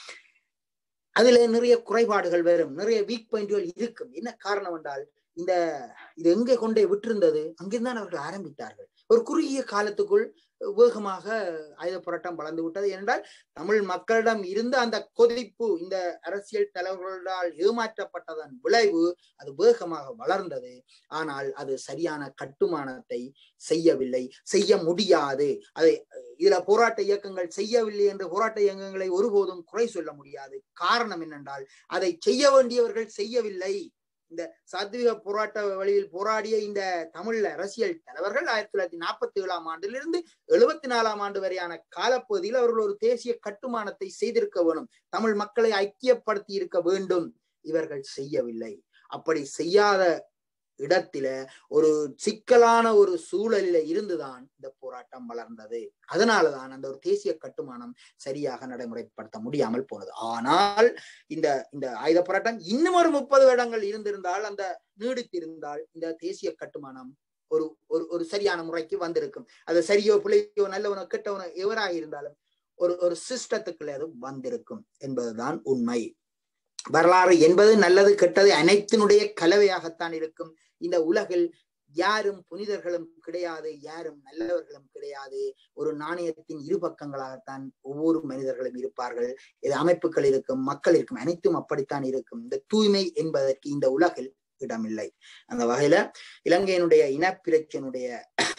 [SPEAKER 1] அதுல நிறைய குறைபாடுகள் வரும் நிறைய வீக் பாயிண்ட்கள் இருக்கும் என்ன காரணம் என்றால் இந்த இது எங்கே கொண்டே விட்டிருந்தது அங்கிருந்தான் அவர்கள் ஆரம்பித்தார்கள் ஒரு குறுகிய காலத்துக்குள் வேகமாக ஆயுத போராட்டம் வளர்ந்து விட்டது என்றால் தமிழ் மக்களிடம் இருந்த அந்த கொதிப்பு இந்த அரசியல் தலைவர்களால் ஏமாற்றப்பட்டதன் விளைவு அது வேகமாக வளர்ந்தது ஆனால் அது சரியான கட்டுமானத்தை செய்யவில்லை செய்ய முடியாது அதை இதுல போராட்ட இயக்கங்கள் செய்யவில்லை என்று போராட்ட இயக்கங்களை ஒருபோதும் குறை சொல்ல முடியாது காரணம் என்னென்றால் அதை செய்ய வேண்டியவர்கள் செய்யவில்லை இந்த சாத்விக போராட்ட வழியில் போராடிய இந்த தமிழ் அரசியல் தலைவர்கள் ஆயிரத்தி தொள்ளாயிரத்தி நாற்பத்தி ஏழாம் ஆண்டிலிருந்து எழுபத்தி நாலாம் ஆண்டு வரையான காலப்பகுதியில் அவர்கள் ஒரு தேசிய கட்டுமானத்தை செய்திருக்க வேணும் தமிழ் மக்களை ஐக்கியப்படுத்தி இருக்க வேண்டும் இவர்கள் செய்யவில்லை அப்படி செய்யாத இடத்தில ஒரு சிக்கலான ஒரு சூழலில இருந்துதான் இந்த போராட்டம் வளர்ந்தது அதனாலதான் அந்த ஒரு தேசிய கட்டுமானம் சரியாக நடைமுறைப்படுத்த முடியாமல் போனது ஆனால் இந்த இந்த ஆயுத போராட்டம் இன்னும் ஒரு முப்பது வருடங்கள் இருந்திருந்தால் அந்த நீடித்திருந்தால் இந்த தேசிய கட்டுமானம் ஒரு ஒரு ஒரு சரியான முறைக்கு வந்திருக்கும் அது சரியோ பிள்ளையோ நல்லவனோ கெட்டவனோ எவராக இருந்தாலும் ஒரு ஒரு சிஸ்டத்துக்குள்ள அது வந்திருக்கும் என்பதுதான் உண்மை வரலாறு என்பது நல்லது கெட்டது அனைத்தினுடைய கலவையாகத்தான் இருக்கும் இந்த உலகில் யாரும் புனிதர்களும் கிடையாது யாரும் நல்லவர்களும் கிடையாது ஒரு நாணயத்தின் இரு பக்கங்களாகத்தான் ஒவ்வொரு மனிதர்களும் இருப்பார்கள் இது அமைப்புகள் இருக்கும் மக்கள் இருக்கும் அனைத்தும் அப்படித்தான் இருக்கும் இந்த தூய்மை என்பதற்கு இந்த உலகில் இடமில்லை அந்த வகையில இலங்கையினுடைய இனப்பிரச்சனுடைய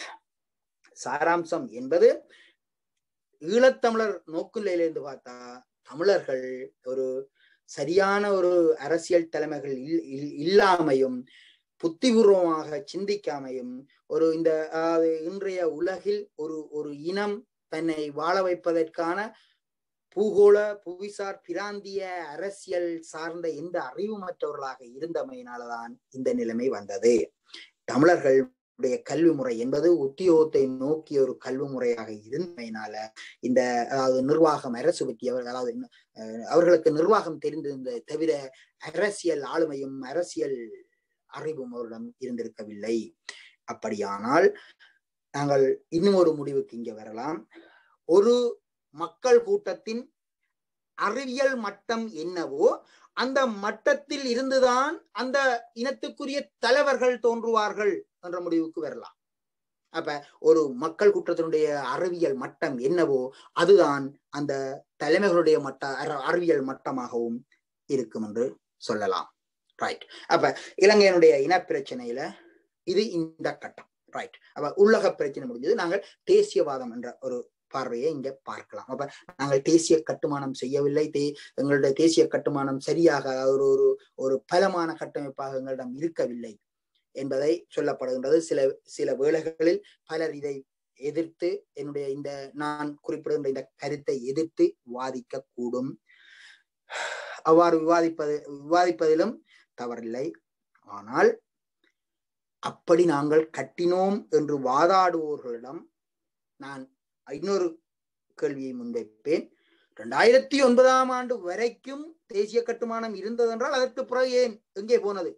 [SPEAKER 1] சாராம்சம் என்பது ஈழத்தமிழர் நோக்குநிலையிலிருந்து பார்த்தா தமிழர்கள் ஒரு சரியான ஒரு அரசியல் தலைமைகள் இல்லாமையும் புத்திபூர்வமாக சிந்திக்காமையும் ஒரு இந்த அதாவது இன்றைய உலகில் ஒரு ஒரு இனம் தன்னை வாழ வைப்பதற்கான பூகோள புவிசார் பிராந்திய அரசியல் சார்ந்த எந்த அறிவுமற்றவர்களாக இருந்தமையினாலதான் இந்த நிலைமை வந்தது தமிழர்கள் உடைய கல்வி முறை என்பது உத்தியோகத்தை நோக்கிய ஒரு கல்வி முறையாக இருந்தமையினால இந்த அதாவது நிர்வாகம் அரசு பற்றியவர்கள் அதாவது அவர்களுக்கு நிர்வாகம் தெரிந்திருந்த தவிர அரசியல் ஆளுமையும் அரசியல் அறிவும் அவரிடம் இருந்திருக்கவில்லை அப்படியானால் நாங்கள் இன்னும் ஒரு முடிவுக்கு இங்க வரலாம் ஒரு மக்கள் கூட்டத்தின் அறிவியல் மட்டம் என்னவோ அந்த மட்டத்தில் இருந்துதான் அந்த இனத்துக்குரிய தலைவர்கள் தோன்றுவார்கள் என்ற முடிவுக்கு வரலாம் அப்ப ஒரு மக்கள் குற்றத்தினுடைய அறிவியல் மட்டம் என்னவோ அதுதான் அந்த தலைமைகளுடைய மட்ட அறிவியல் மட்டமாகவும் இருக்கும் என்று சொல்லலாம் ரைட் அப்ப இலங்கையினுடைய இனப்பிரச்சனையில இது இந்த கட்டம் ரைட் அப்ப உள்ளக பிரச்சனை முடிஞ்சது நாங்கள் தேசியவாதம் என்ற ஒரு பார்வையை இங்க பார்க்கலாம் அப்ப நாங்கள் தேசிய கட்டுமானம் செய்யவில்லை தே எங்களுடைய தேசிய கட்டுமானம் சரியாக ஒரு ஒரு ஒரு பலமான கட்டமைப்பாக எங்களிடம் இருக்கவில்லை என்பதை சொல்லப்படுகின்றது சில சில வேளைகளில் பலர் இதை எதிர்த்து என்னுடைய இந்த நான் குறிப்பிடுகின்ற இந்த கருத்தை எதிர்த்து வாதிக்க கூடும் அவ்வாறு விவாதிப்பது விவாதிப்பதிலும் தவறில்லை ஆனால் அப்படி நாங்கள் கட்டினோம் என்று வாதாடுவோர்களிடம் நான் இன்னொரு கேள்வியை முன்வைப்பேன் இரண்டாயிரத்தி ஒன்பதாம் ஆண்டு வரைக்கும் தேசிய கட்டுமானம் இருந்ததென்றால் அதற்கு பிறகு ஏன் எங்கே போனது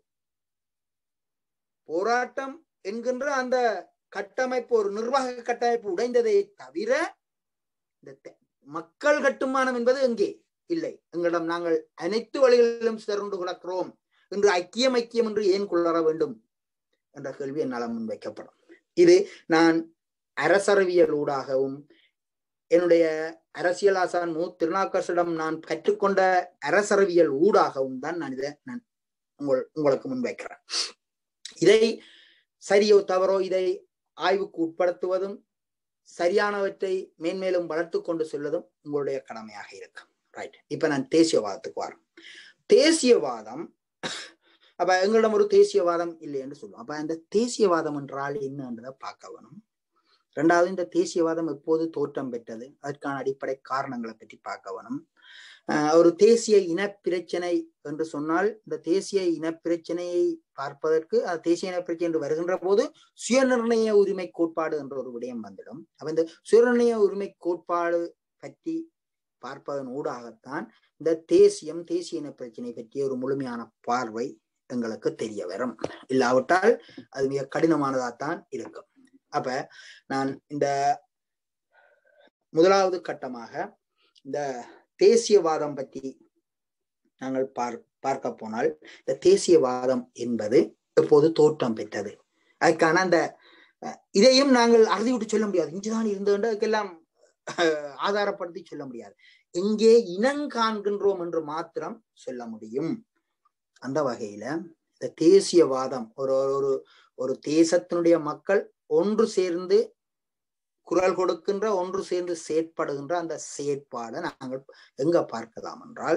[SPEAKER 1] போராட்டம் என்கின்ற அந்த கட்டமைப்பு ஒரு நிர்வாக கட்டமைப்பு உடைந்ததை தவிர இந்த மக்கள் கட்டுமானம் என்பது எங்கே இல்லை எங்களிடம் நாங்கள் அனைத்து வழிகளிலும் சிறந்து கிடக்கிறோம் என்று ஐக்கியம் ஐக்கியம் என்று ஏன் கொள்ளற வேண்டும் என்ற கேள்வி என்னால் முன்வைக்கப்படும் இது நான் அரசறிவியல் ஊடாகவும் என்னுடைய அரசியல் ஆசான் மு திருநாக்கரசிடம் நான் கற்றுக்கொண்ட அரசறிவியல் ஊடாகவும் தான் நான் இதை நான் உங்கள் உங்களுக்கு முன்வைக்கிறேன் இதை சரியோ தவறோ இதை ஆய்வுக்கு உட்படுத்துவதும் சரியானவற்றை மேன்மேலும் வளர்த்து கொண்டு செல்வதும் உங்களுடைய கடமையாக இருக்கும் ரைட் இப்ப நான் தேசியவாதத்துக்கு வரேன் தேசியவாதம் அப்ப எங்களிடம் ஒரு தேசியவாதம் இல்லை என்று சொல்லுவோம் அப்ப அந்த தேசியவாதம் என்றால் என்னன்றதை பார்க்க வேணும் ரெண்டாவது இந்த தேசியவாதம் எப்போது தோற்றம் பெற்றது அதற்கான அடிப்படை காரணங்களை பற்றி பார்க்க வேணும் ஒரு தேசிய இன பிரச்சனை என்று சொன்னால் இந்த தேசிய இன பிரச்சனையை பார்ப்பதற்கு அது தேசிய இன பிரச்சனை என்று வருகின்ற போது சுயநிர்ணய உரிமை கோட்பாடு என்ற ஒரு விடயம் வந்துடும் அப்ப இந்த சுயநிர்ணய உரிமை கோட்பாடு பற்றி பார்ப்பதன் ஊடாகத்தான் இந்த தேசியம் தேசிய இன பிரச்சனை பற்றிய ஒரு முழுமையான பார்வை எங்களுக்கு தெரிய வரும் இல்லாவிட்டால் அது மிக கடினமானதாகத்தான் இருக்கும் அப்ப நான் இந்த முதலாவது கட்டமாக இந்த தேசியவாதம் பற்றி நாங்கள் பார் பார்க்க போனால் இந்த தேசியவாதம் என்பது எப்போது தோற்றம் பெற்றது அதுக்கான அந்த இதையும் நாங்கள் அறுதி விட்டு சொல்ல முடியாது இங்குதான் இருந்தது அதுக்கெல்லாம் ஆதாரப்படுத்தி சொல்ல முடியாது எங்கே இனங்காண்கின்றோம் என்று மாத்திரம் சொல்ல முடியும் அந்த வகையில இந்த தேசியவாதம் ஒரு ஒரு ஒரு தேசத்தினுடைய மக்கள் ஒன்று சேர்ந்து குரல் கொடுக்கின்ற ஒன்று சேர்ந்து செயற்படுகின்ற அந்த செயற்பாடை நாங்கள் எங்க பார்க்கலாம் என்றால்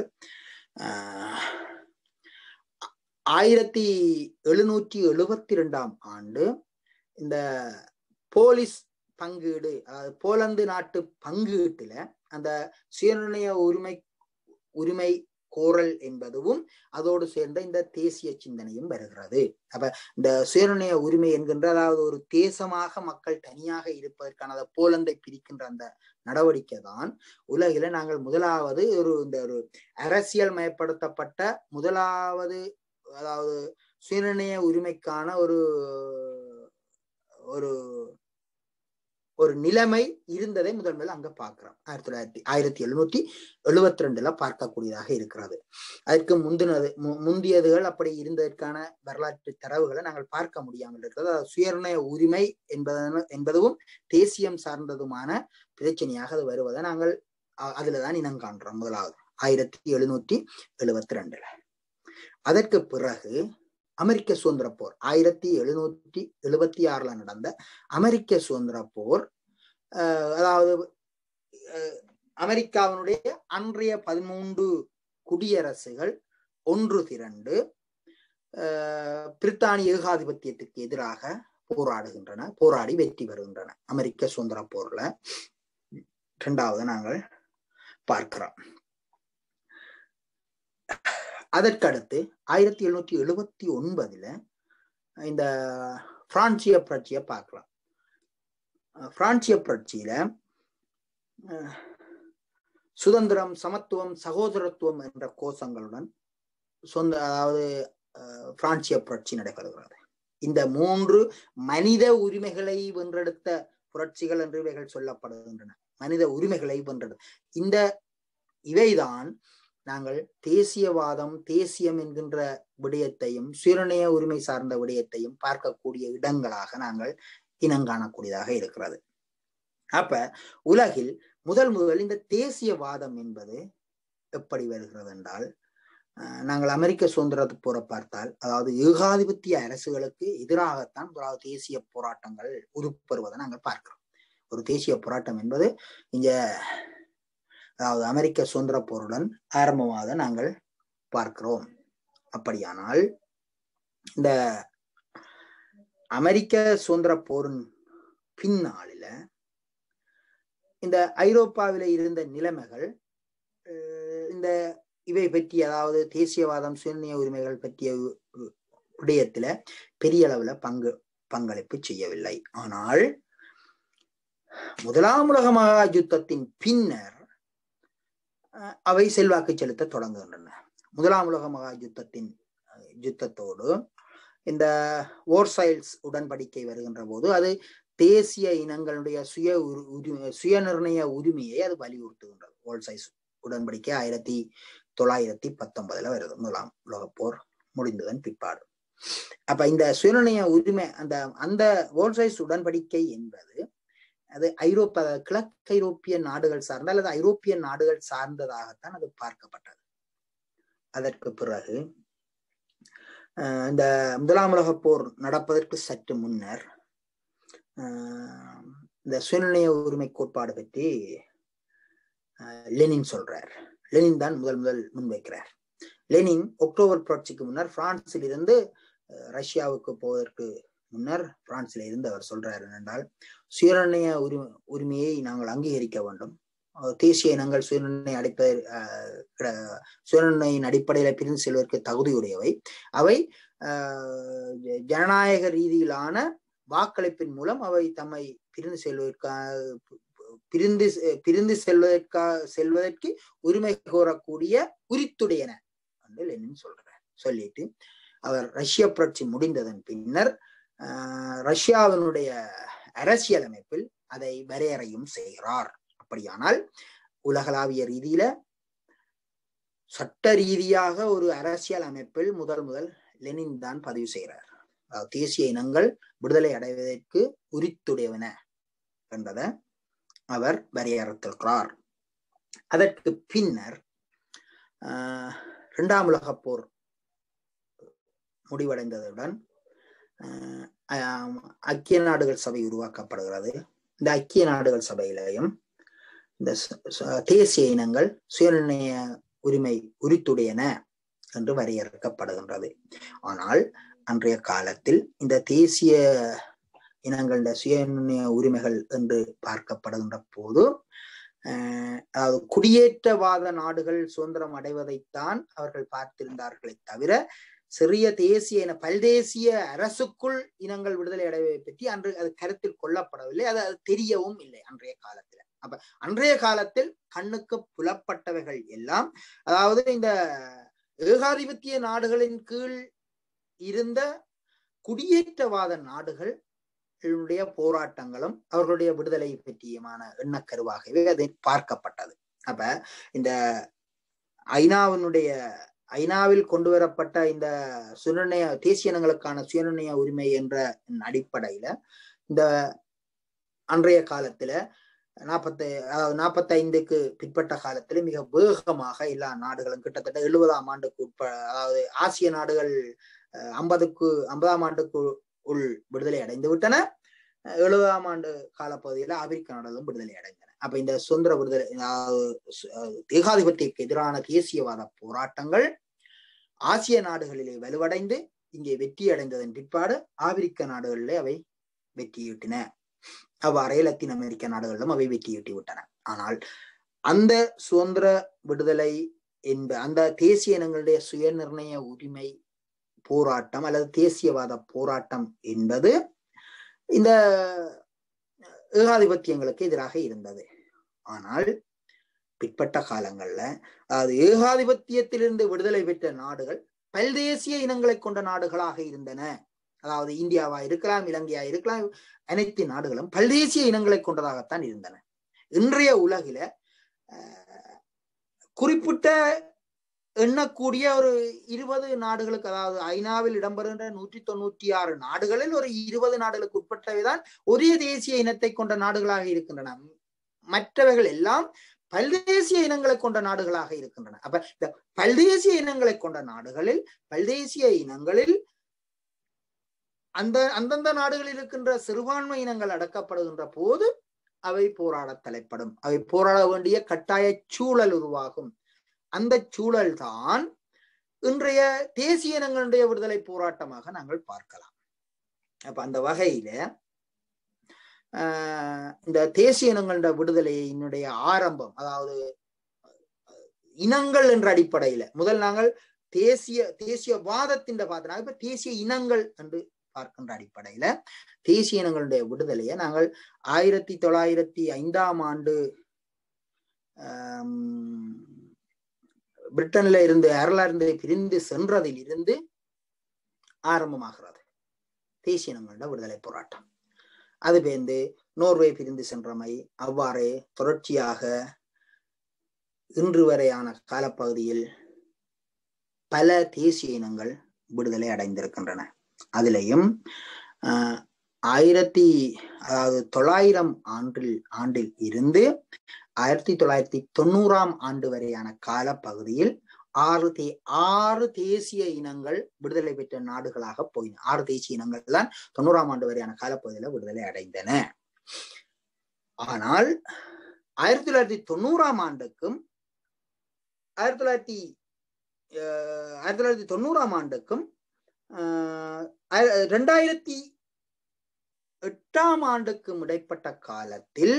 [SPEAKER 1] ஆயிரத்தி எழுநூற்றி எழுபத்தி ரெண்டாம் ஆண்டு இந்த போலீஸ் பங்கீடு அதாவது போலந்து நாட்டு பங்கீட்டுல அந்த சுயநிர்ணய உரிமை உரிமை கோரல் என்பதும் அதோடு சேர்ந்த இந்த தேசிய சிந்தனையும் வருகிறது அப்ப இந்த சுயநிர்ணய உரிமை என்கின்ற அதாவது ஒரு தேசமாக மக்கள் தனியாக இருப்பதற்கான அந்த போலந்தை பிரிக்கின்ற அந்த நடவடிக்கை தான் உலகில நாங்கள் முதலாவது ஒரு இந்த ஒரு அரசியல் மயப்படுத்தப்பட்ட முதலாவது அதாவது சுயநிர்ணய உரிமைக்கான ஒரு ஒரு ஒரு நிலைமை இருந்ததை முதல் முதல் அங்க பார்க்கிறோம் ஆயிரத்தி தொள்ளாயிரத்தி ஆயிரத்தி எழுநூத்தி எழுபத்தி ரெண்டுல பார்க்கக்கூடியதாக இருக்கிறது அதற்கு முந்தினது முந்தியதுகள் அப்படி இருந்ததற்கான வரலாற்று தரவுகளை நாங்கள் பார்க்க முடியாமல் இருக்கிறது அதாவது சுயநிர்ணய உரிமை என்பது என்பதும் தேசியம் சார்ந்ததுமான பிரச்சனையாக அது வருவதை நாங்கள் அதுலதான் இனம் காண்றோம் முதலாவது ஆயிரத்தி எழுநூற்றி எழுபத்தி ரெண்டுல அதற்கு பிறகு அமெரிக்க சுதந்திர போர் ஆயிரத்தி எழுநூற்றி எழுபத்தி ஆறுல நடந்த அமெரிக்க சுதந்திர போர் அதாவது அமெரிக்காவினுடைய அன்றைய பதிமூன்று குடியரசுகள் ஒன்று திரண்டு பிரித்தானிய ஏகாதிபத்தியத்துக்கு எதிராக போராடுகின்றன போராடி வெற்றி பெறுகின்றன அமெரிக்க சுதந்திர போர்ல இரண்டாவது நாங்கள் பார்க்கிறோம் அதற்கடுத்து ஆயிரத்தி எழுநூற்றி எழுபத்தி ஒன்பதுல இந்த பிரான்சிய புரட்சியை பார்க்கலாம் பிரான்சிய புரட்சியில சுதந்திரம் சமத்துவம் சகோதரத்துவம் என்ற கோஷங்களுடன் சொந்த அதாவது பிரான்சிய புரட்சி நடைபெறுகிறது இந்த மூன்று மனித உரிமைகளை வென்றெடுத்த புரட்சிகள் என்று இவைகள் சொல்லப்படுகின்றன மனித உரிமைகளை வென்றெடு இந்த இவைதான் நாங்கள் தேசியவாதம் தேசியம் என்கின்ற விடயத்தையும் சுயநிர்ணய உரிமை சார்ந்த விடயத்தையும் பார்க்கக்கூடிய இடங்களாக நாங்கள் இனங்காணக்கூடியதாக இருக்கிறது அப்ப உலகில் முதல் முதல் இந்த தேசியவாதம் என்பது எப்படி வருகிறது என்றால் நாங்கள் அமெரிக்க சுதந்திரத்தை போற பார்த்தால் அதாவது ஏகாதிபத்திய அரசுகளுக்கு எதிராகத்தான் முதலாவது தேசிய போராட்டங்கள் உருப்பெறுவதை நாங்கள் பார்க்கிறோம் ஒரு தேசிய போராட்டம் என்பது இங்க அதாவது அமெரிக்க சுதந்திர போருடன் ஆரம்பமாக நாங்கள் பார்க்கிறோம் அப்படியானால் இந்த அமெரிக்க சுதந்திர போரின் பின்னாளில இந்த ஐரோப்பாவில இருந்த நிலைமைகள் இந்த இவை பற்றி அதாவது தேசியவாதம் சுயநிய உரிமைகள் பற்றிய விடயத்துல பெரிய அளவுல பங்கு பங்களிப்பு செய்யவில்லை ஆனால் முதலாம் உலக மகா யுத்தத்தின் பின்னர் அவை செல்வாக்கு செலுத்த தொடங்குகின்றன முதலாம் உலக மகா யுத்தத்தின் யுத்தத்தோடு இந்த ஓர்சைல்ஸ் உடன்படிக்கை வருகின்ற போது அது தேசிய இனங்களுடைய சுய உரிமை சுய நிர்ணய உரிமையை அது வலியுறுத்துகின்றது ஓல்சைஸ் உடன்படிக்கை ஆயிரத்தி தொள்ளாயிரத்தி பத்தொன்பதுல வருது முதலாம் உலகப் போர் முடிந்ததன் பிற்பாடு அப்ப இந்த சுயநிர்ணய உரிமை அந்த அந்த வேர்ல்ட் உடன்படிக்கை என்பது அது ஐரோப்பா கிழக்கு ஐரோப்பிய நாடுகள் சார்ந்த அல்லது ஐரோப்பிய நாடுகள் சார்ந்ததாகத்தான் அது பார்க்கப்பட்டது அதற்கு பிறகு அஹ் இந்த முதலாம் உலகப் போர் நடப்பதற்கு சற்று முன்னர் அஹ் இந்த சுயநிர்ணய உரிமை கோட்பாடு பற்றி அஹ் லெனின் சொல்றார் லெனின் தான் முதல் முதல் முன்வைக்கிறார் லெனின் அக்டோபர் புரட்சிக்கு முன்னர் பிரான்சில் இருந்து அஹ் ரஷ்யாவுக்கு போவதற்கு முன்னர் பிரான்சில் இருந்து அவர் சொல்றார் என்னென்றால் சுயநிர்ணய உரிமை உரிமையை நாங்கள் அங்கீகரிக்க வேண்டும் அஹ் தேசிய இனங்கள் சுயநிர்ணய அடிப்படை அஹ் கிட- சுயநிர்ணயின் அடிப்படையில பிரிந்து செல்வதற்கு தகுதியுடையவை அவை அஹ் ஜ- ஜனநாயக ரீதியிலான வாக்களிப்பின் மூலம் அவை தம்மை பிரிந்து செல்வதற்காக பிரிந்து செ- பிரிந்து செல்வதற்கா செல்வதற்கு உரிமை கோரக்கூடிய உரித்துடையன என்று லெனின் சொல்றார் சொல்லிட்டு அவர் ரஷ்ய புரட்சி முடிந்ததன் பின்னர் ஆஹ் ரஷ்யாவினுடைய அரசியலமைப்பில் அதை வரையறையும் செய்கிறார் அப்படியானால் உலகளாவிய ரீதியில சட்ட ரீதியாக ஒரு அரசியல் அமைப்பில் முதல் முதல் லெனின் தான் பதிவு செய்கிறார் அதாவது தேசிய இனங்கள் விடுதலை அடைவதற்கு உரித்துடையவன என்பதை அவர் வரையறுத்திருக்கிறார் அதற்கு பின்னர் ஆஹ் இரண்டாம் உலகப் போர் முடிவடைந்ததுடன் ஆஹ் ஆஹ் ஐக்கிய நாடுகள் சபை உருவாக்கப்படுகிறது இந்த ஐக்கிய நாடுகள் சபையிலையும் இந்த ச- ச- தேசிய இனங்கள் சுயநிர்ணய உரிமை உரித்துடையன என்று வரையறுக்கப்படுகின்றது ஆனால் அன்றைய காலத்தில் இந்த தேசிய இனங்கள சுயநிர்ணய உரிமைகள் என்று பார்க்கப்படுகின்ற போது அஹ் அதாவது குடியேற்றவாத நாடுகள் சுதந்திரம் அடைவதைத்தான் அவர்கள் பார்த்திருந்தார்களே தவிர சிறிய தேசிய இன பல்தேசிய அரசுக்குள் இனங்கள் விடுதலை அடைவதை பற்றி அன்று அது கருத்தில் கொள்ளப்படவில்லை அது அது தெரியவும் இல்லை அன்றைய காலத்துல அப்ப அன்றைய காலத்தில் கண்ணுக்கு புலப்பட்டவைகள் எல்லாம் அதாவது இந்த ஏகாதிபத்திய நாடுகளின் கீழ் இருந்த குடியேற்றவாத நாடுகள் ளுடைய போராட்டங்களும் அவர்களுடைய விடுதலை பற்றியமான எண்ணக்கருவாகவே அது பார்க்கப்பட்டது அப்ப இந்த ஐநாவினுடைய ஐநாவில் கொண்டு வரப்பட்ட இந்த சுயநிர்ணய தேசிய இனங்களுக்கான சுயநிர்ணய உரிமை என்ற அடிப்படையில இந்த அன்றைய காலத்துல நாற்பத்தி அதாவது நாற்பத்தைந்துக்கு பிற்பட்ட காலத்துல மிக வேகமாக எல்லா நாடுகளும் கிட்டத்தட்ட எழுபதாம் ஆண்டுக்கு உட்ப அதாவது ஆசிய நாடுகள் ஐம்பதுக்கு ஐம்பதாம் ஆண்டுக்கு உள் விடுதலை அடைந்து விட்டன எழுபதாம் ஆண்டு காலப்பகுதியில ஆப்பிரிக்க நாடுகளும் விடுதலை அடைந்தன அப்ப இந்த சுதந்திர விடுதலை ஏகாதிபத்தியக்கு எதிரான தேசியவாத போராட்டங்கள் ஆசிய நாடுகளிலே வலுவடைந்து இங்கே வெற்றி அடைந்ததன் பிற்பாடு ஆப்பிரிக்க நாடுகளிலே அவை வெற்றியீட்டின அவ்வாறே லத்தீன் அமெரிக்க நாடுகளிலும் அவை வெற்றியீட்டி விட்டன ஆனால் அந்த சுதந்திர விடுதலை என்ப அந்த தேசிய இனங்களுடைய சுயநிர்ணய உரிமை போராட்டம் அல்லது தேசியவாத போராட்டம் என்பது இந்த ஏகாதிபத்தியங்களுக்கு எதிராக இருந்தது ஆனால் பிற்பட்ட காலங்கள்ல அதாவது ஏகாதிபத்தியத்திலிருந்து விடுதலை பெற்ற நாடுகள் பல்தேசிய இனங்களை கொண்ட நாடுகளாக இருந்தன அதாவது இந்தியாவா இருக்கலாம் இலங்கையா இருக்கலாம் அனைத்து நாடுகளும் பல்தேசிய இனங்களை கொண்டதாகத்தான் இருந்தன இன்றைய உலகில குறிப்பிட்ட எண்ணக்கூடிய ஒரு இருபது நாடுகளுக்கு அதாவது ஐநாவில் இடம்பெறுகின்ற நூற்றி தொண்ணூற்றி ஆறு நாடுகளில் ஒரு இருபது நாடுகளுக்கு உட்பட்டவைதான் ஒரே தேசிய இனத்தை கொண்ட நாடுகளாக இருக்கின்றன மற்றவைகள் எல்லாம் பல்தேசிய இனங்களை கொண்ட நாடுகளாக இருக்கின்றன அப்ப இந்த பல்தேசிய இனங்களை கொண்ட நாடுகளில் பல்தேசிய இனங்களில் அந்த அந்தந்த நாடுகளில் இருக்கின்ற சிறுபான்மை இனங்கள் அடக்கப்படுகின்ற போது அவை போராட தலைப்படும் அவை போராட வேண்டிய கட்டாய சூழல் உருவாகும் அந்த சூழல் தான் இன்றைய தேசிய இனங்களுடைய விடுதலை போராட்டமாக நாங்கள் பார்க்கலாம் அப்ப அந்த வகையில ஆஹ் இந்த தேசிய இனங்களுடைய விடுதலையினுடைய ஆரம்பம் அதாவது இனங்கள் என்ற அடிப்படையில முதல் நாங்கள் தேசிய தேசிய வாதத்தின் பார்த்தனா இப்ப தேசிய இனங்கள் என்று பார்க்கின்ற அடிப்படையில தேசிய இனங்களுடைய விடுதலையை நாங்கள் ஆயிரத்தி தொள்ளாயிரத்தி ஐந்தாம் ஆண்டு பிரிட்டன்ல இருந்து அயர்லாந்து பிரிந்து சென்றதில் இருந்து ஆரம்பமாகிறது தேசிய இனங்களோட விடுதலை போராட்டம் அது பேர்ந்து நோர்வே பிரிந்து சென்றமை அவ்வாறே தொடர்ச்சியாக இன்று வரையான காலப்பகுதியில் பல தேசிய இனங்கள் விடுதலை அடைந்திருக்கின்றன அதிலையும் ஆஹ் ஆயிரத்தி அதாவது தொள்ளாயிரம் ஆண்டில் ஆண்டில் இருந்து ஆயிரத்தி தொள்ளாயிரத்தி தொண்ணூறாம் ஆண்டு வரையான காலப்பகுதியில் ஆறு தே ஆறு தேசிய இனங்கள் விடுதலை பெற்ற நாடுகளாக போயின ஆறு தேசிய இனங்கள் தான் தொண்ணூறாம் ஆண்டு வரையான காலப்பகுதியில விடுதலை அடைந்தன ஆனால் ஆயிரத்தி தொள்ளாயிரத்தி தொண்ணூறாம் ஆண்டுக்கும் ஆயிரத்தி தொள்ளாயிரத்தி ஆயிரத்தி தொள்ளாயிரத்தி தொண்ணூறாம் ஆண்டுக்கும் ரெண்டாயிரத்தி எட்டாம் ஆண்டுக்கும் இடைப்பட்ட காலத்தில்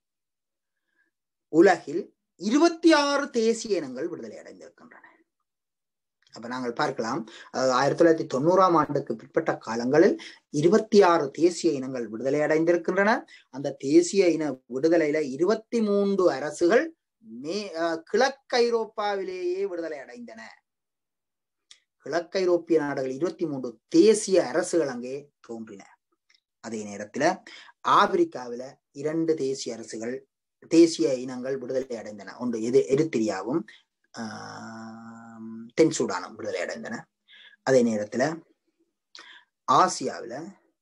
[SPEAKER 1] உலகில் இருபத்தி ஆறு தேசிய இனங்கள் விடுதலை அடைந்திருக்கின்றன அப்ப நாங்கள் பார்க்கலாம் அதாவது ஆயிரத்தி தொள்ளாயிரத்தி தொண்ணூறாம் ஆண்டுக்கு பிற்பட்ட காலங்களில் இருபத்தி ஆறு தேசிய இனங்கள் விடுதலை அடைந்திருக்கின்றன அந்த தேசிய இன விடுதலையில இருபத்தி மூன்று அரசுகள் மே கிழக்கு ஐரோப்பாவிலேயே விடுதலை அடைந்தன கிழக்கு ஐரோப்பிய நாடுகள் இருபத்தி மூன்று தேசிய அரசுகள் அங்கே தோன்றின அதே நேரத்துல ஆப்பிரிக்காவில இரண்டு தேசிய அரசுகள் தேசிய இனங்கள் விடுதலை அடைந்தன ஒன்று எது எரித்திரியாவும் தென் சூடானும் விடுதலை அடைந்தன அதே நேரத்துல ஆசியாவில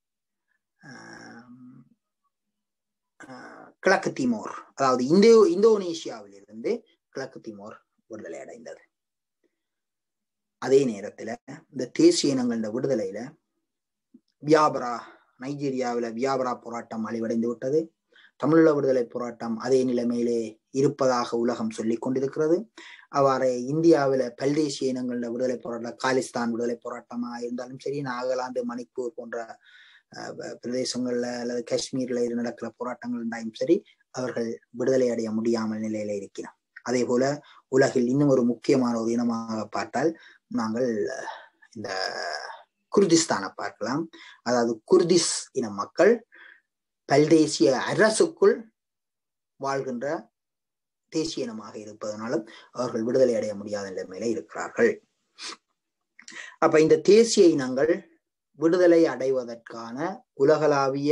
[SPEAKER 1] கிழக்கு திமோர் அதாவது இந்தோ இந்தோனேஷியாவில் இருந்து கிழக்கு திமோர் விடுதலை அடைந்தது அதே நேரத்துல இந்த தேசிய இனங்கள விடுதலையில வியாபரா நைஜீரியாவில வியாபரா போராட்டம் அழிவடைந்து விட்டது தமிழீழ விடுதலை போராட்டம் அதே நிலைமையிலே இருப்பதாக உலகம் சொல்லிக் கொண்டிருக்கிறது அவ்வாறு இந்தியாவில பல்தேசிய இனங்கள விடுதலை போராட்டம் காலிஸ்தான் விடுதலை போராட்டமா இருந்தாலும் சரி நாகாலாந்து மணிப்பூர் போன்ற பிரதேசங்கள்ல அல்லது காஷ்மீர்ல இது நடக்கிற போராட்டங்கள் இருந்தாலும் சரி அவர்கள் விடுதலை அடைய முடியாமல் நிலையில இருக்கிறோம் அதே போல உலகில் இன்னும் ஒரு முக்கியமான ஒரு இனமாக பார்த்தால் நாங்கள் இந்த குர்திஸ்தானை பார்க்கலாம் அதாவது குர்திஸ் இன மக்கள் பல்தேசிய அரசுக்குள் வாழ்கின்ற தேசிய இனமாக இருப்பதனாலும் அவர்கள் விடுதலை அடைய முடியாத நிலைமையில இருக்கிறார்கள் அப்ப இந்த தேசிய இனங்கள் விடுதலை அடைவதற்கான உலகளாவிய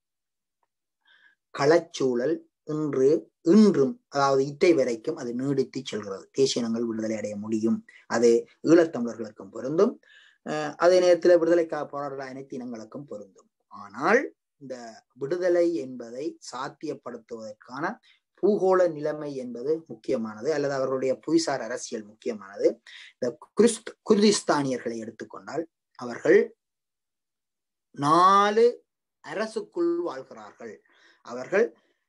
[SPEAKER 1] களச்சூழல் இன்று இன்றும் அதாவது இட்டை வரைக்கும் அது நீடித்து செல்கிறது தேசிய இனங்கள் விடுதலை அடைய முடியும் அது ஈழத்தமிழர்களுக்கும் பொருந்தும் அதே நேரத்தில் விடுதலைக்காக போராடுற அனைத்து இனங்களுக்கும் பொருந்தும் ஆனால் இந்த விடுதலை என்பதை சாத்தியப்படுத்துவதற்கான பூகோள நிலைமை என்பது முக்கியமானது அல்லது அவர்களுடைய புவிசார் அரசியல் முக்கியமானது இந்த குரிஸ்த் குர்திஸ்தானியர்களை எடுத்துக்கொண்டால் அவர்கள் நாலு அரசுக்குள் வாழ்கிறார்கள் அவர்கள்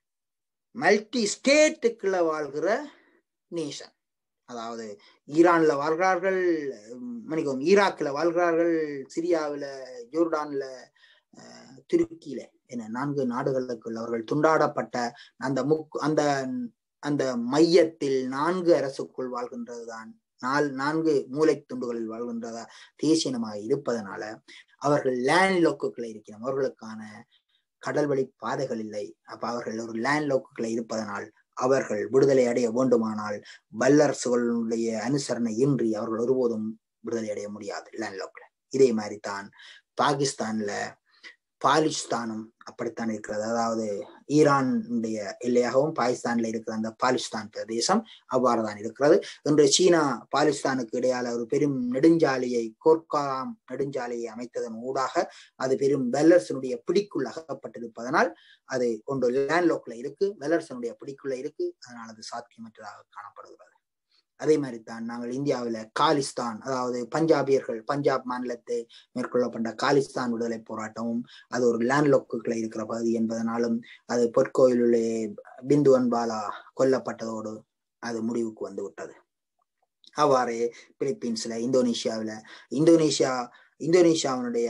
[SPEAKER 1] மல்டி ஸ்டேட்டுக்குள்ள வாழ்கிற நேஷன் அதாவது ஈரான்ல வாழ்கிறார்கள் மன்னிக்கவும் ஈராக்ல வாழ்கிறார்கள் சிரியாவில ஜோர்டான்ல துருக்கியில என நான்கு நாடுகளுக்குள் அவர்கள் துண்டாடப்பட்ட அந்த முக் அந்த அந்த மையத்தில் நான்கு அரசுக்குள் வாழ்கின்றதுதான் நால் நான்கு மூளை துண்டுகளில் வாழ்கின்றதா தேசியனமாக இருப்பதனால அவர்கள் லேண்ட் லோக்குகளை இருக்கிறோம் அவர்களுக்கான கடல் வழி பாதைகள் இல்லை அப்ப அவர்கள் ஒரு லேண்ட் லோக்குகளை இருப்பதனால் அவர்கள் விடுதலை அடைய வேண்டுமானால் வல்லரசுகளுடைய அனுசரணை இன்றி அவர்கள் ஒருபோதும் விடுதலை அடைய முடியாது லேண்ட் லோக்ல இதே மாதிரி தான் பாகிஸ்தான்ல பாலிஸ்தானும் அப்படித்தான் இருக்கிறது அதாவது ஈரானுடைய எல்லையாகவும் பாகிஸ்தான்ல இருக்கிற அந்த பாலிஸ்தான் பிரதேசம் அவ்வாறு தான் இருக்கிறது இன்று சீனா பாலிஸ்தானுக்கு இடையால ஒரு பெரும் நெடுஞ்சாலையை கோர்காம் நெடுஞ்சாலையை அமைத்ததன் ஊடாக அது பெரும் வெல்லர்சனுடைய பிடிக்குள் அகப்பட்டிருப்பதனால் அது ஒன்று லேண்ட்லோக்ல இருக்கு வெல்லர்சனுடைய பிடிக்குள்ள இருக்கு அதனால் அது சாத்தியமற்றதாக காணப்படுகிறது அதே மாதிரி தான் நாங்கள் இந்தியாவில் காலிஸ்தான் அதாவது பஞ்சாபியர்கள் பஞ்சாப் மாநிலத்தை மேற்கொள்ளப்பட்ட காலிஸ்தான் விடுதலை போராட்டமும் அது ஒரு லேண்ட்லோக்குகளை இருக்கிற பகுதி என்பதனாலும் அது பொற்கோயிலுள்ளே பிந்துவன் பாலா கொல்லப்பட்டதோடு அது முடிவுக்கு வந்து விட்டது அவ்வாறே பிலிப்பீன்ஸ்ல இந்தோனேஷியாவில் இந்தோனேஷியா இந்தோனேஷியாவினுடைய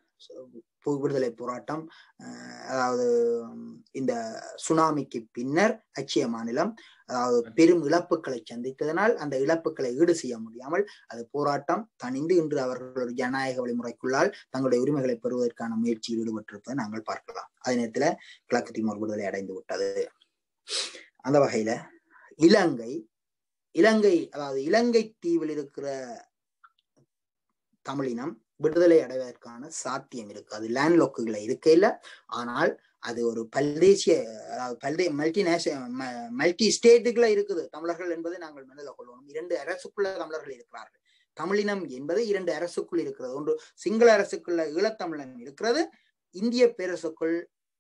[SPEAKER 1] விடுதலை போராட்டம் அதாவது இந்த சுனாமிக்கு பின்னர் அச்சிய மாநிலம் அதாவது பெரும் இழப்புகளை சந்தித்ததனால் அந்த இழப்புகளை ஈடு செய்ய முடியாமல் அது போராட்டம் தனிந்து இன்று அவர்கள் ஒரு ஜனநாயக வழிமுறைக்குள்ளால் தங்களுடைய உரிமைகளை பெறுவதற்கான முயற்சியில் ஈடுபட்டிருப்பதை நாங்கள் பார்க்கலாம் அதே நேரத்துல கிழக்கு திமோர் விடுதலை அடைந்து விட்டது அந்த வகையில இலங்கை இலங்கை அதாவது இலங்கை தீவில் இருக்கிற தமிழினம் விடுதலை அடைவதற்கான சாத்தியம் இருக்கு அது லேண்ட் லோக்குகளை இருக்க இல்லை ஆனால் அது ஒரு பல்தேசிய அதாவது பல்தே மல்டி நேஷன் மல்டி ஸ்டேட்டுக்குள்ள இருக்குது தமிழர்கள் என்பதை நாங்கள் மனதில் கொள்ளணும் இரண்டு அரசுக்குள்ள தமிழர்கள் இருக்கிறார்கள் தமிழினம் என்பது இரண்டு அரசுக்குள் இருக்கிறது ஒன்று சிங்கள அரசுக்குள்ள ஈழத்தமிழன் இருக்கிறது இந்திய பேரரசுக்குள்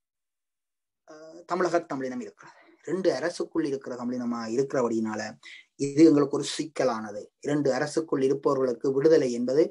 [SPEAKER 1] தமிழக தமிழினம் இருக்கிறது ரெண்டு அரசுக்குள் இருக்கிற தமிழினமா இருக்கிறபடினால இது எங்களுக்கு ஒரு சிக்கலானது இரண்டு அரசுக்குள் இருப்பவர்களுக்கு விடுதலை என்பது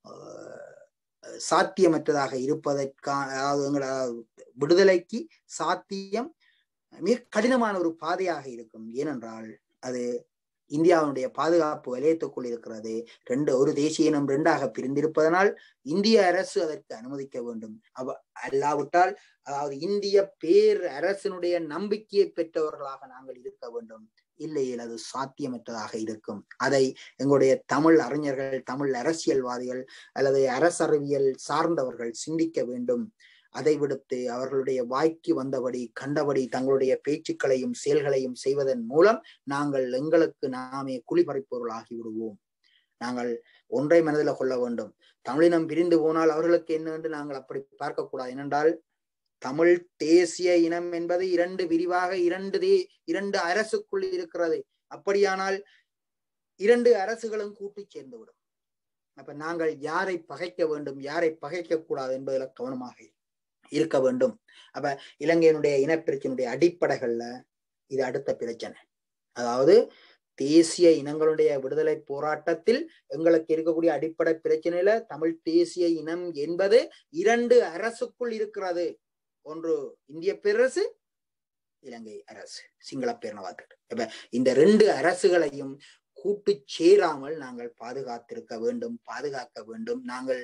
[SPEAKER 1] சாத்தியமற்றதாக இருப்பதற்கான அதாவது எங்கள விடுதலைக்கு சாத்தியம் மிக கடினமான ஒரு பாதையாக இருக்கும் ஏனென்றால் அது இந்தியாவுடைய பாதுகாப்பு வலயத்துக்குள் இருக்கிறது ரெண்டு ஒரு தேசிய இனம் ரெண்டாக பிரிந்திருப்பதனால் இந்திய அரசு அதற்கு அனுமதிக்க வேண்டும் அவ அல்லாவிட்டால் அதாவது இந்திய பேர் அரசினுடைய நம்பிக்கையை பெற்றவர்களாக நாங்கள் இருக்க வேண்டும் இல்லையில் அது சாத்தியமற்றதாக இருக்கும் அதை எங்களுடைய தமிழ் அறிஞர்கள் தமிழ் அரசியல்வாதிகள் அல்லது அரசறிவியல் சார்ந்தவர்கள் சிந்திக்க வேண்டும் அதை விடுத்து அவர்களுடைய வாய்க்கு வந்தபடி கண்டபடி தங்களுடைய பேச்சுக்களையும் செயல்களையும் செய்வதன் மூலம் நாங்கள் எங்களுக்கு நாமே குளிபறிப்பவர்களாகி விடுவோம் நாங்கள் ஒன்றை மனதில் கொள்ள வேண்டும் தமிழினம் பிரிந்து போனால் அவர்களுக்கு என்ன என்று நாங்கள் அப்படி பார்க்கக்கூடாது ஏனென்றால் தமிழ் தேசிய இனம் என்பது இரண்டு விரிவாக இரண்டு தே இரண்டு அரசுக்குள் இருக்கிறது அப்படியானால் இரண்டு அரசுகளும் கூட்டி சேர்ந்துவிடும் அப்ப நாங்கள் யாரை பகைக்க வேண்டும் யாரை பகைக்க கூடாது என்பதில் கவனமாக இருக்க வேண்டும் அப்ப இலங்கையினுடைய இனப்பிரச்சனுடைய அடிப்படைகள்ல இது அடுத்த பிரச்சனை அதாவது தேசிய இனங்களுடைய விடுதலை போராட்டத்தில் எங்களுக்கு இருக்கக்கூடிய அடிப்படை பிரச்சனையில தமிழ் தேசிய இனம் என்பது இரண்டு அரசுக்குள் இருக்கிறது ஒன்று இந்திய பேரரசு இலங்கை அரசு சிங்கள பேரணவாதம் இப்ப இந்த ரெண்டு அரசுகளையும் கூட்டு சேராமல் நாங்கள் பாதுகாத்திருக்க வேண்டும் பாதுகாக்க வேண்டும் நாங்கள்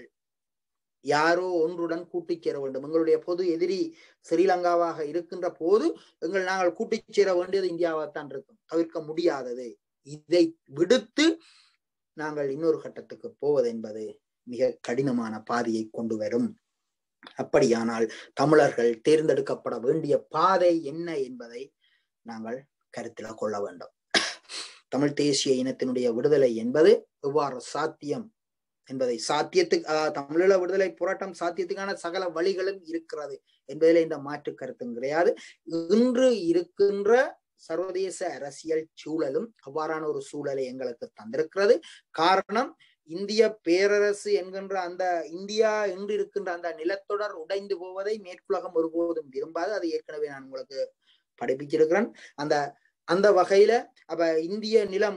[SPEAKER 1] யாரோ ஒன்றுடன் கூட்டி சேர வேண்டும் எங்களுடைய பொது எதிரி ஸ்ரீலங்காவாக இருக்கின்ற போது எங்கள் நாங்கள் கூட்டி சேர வேண்டியது இந்தியாவாகத்தான் இருக்கும் தவிர்க்க முடியாதது இதை விடுத்து நாங்கள் இன்னொரு கட்டத்துக்கு போவது என்பது மிக கடினமான பாதையை கொண்டு வரும் அப்படியானால் தமிழர்கள் தேர்ந்தெடுக்கப்பட வேண்டிய பாதை என்ன என்பதை நாங்கள் கருத்தில் கொள்ள வேண்டும் தமிழ் தேசிய இனத்தினுடைய விடுதலை என்பது எவ்வாறு சாத்தியம் என்பதை சாத்தியத்துக்கு அதாவது தமிழீழ விடுதலை போராட்டம் சாத்தியத்துக்கான சகல வழிகளும் இருக்கிறது என்பதில் இந்த மாற்று கருத்தும் கிடையாது இன்று இருக்கின்ற சர்வதேச அரசியல் சூழலும் அவ்வாறான ஒரு சூழலை எங்களுக்கு தந்திருக்கிறது காரணம் இந்திய பேரரசு என்கின்ற அந்த இந்தியா என்று இருக்கின்ற அந்த நிலத்தொடர் உடைந்து போவதை மேற்குலகம் ஒருபோதும் விரும்பாது அது ஏற்கனவே நான் உங்களுக்கு படிப்பிச்சிருக்கிறேன் அந்த அந்த வகையில அப்ப இந்திய நிலம்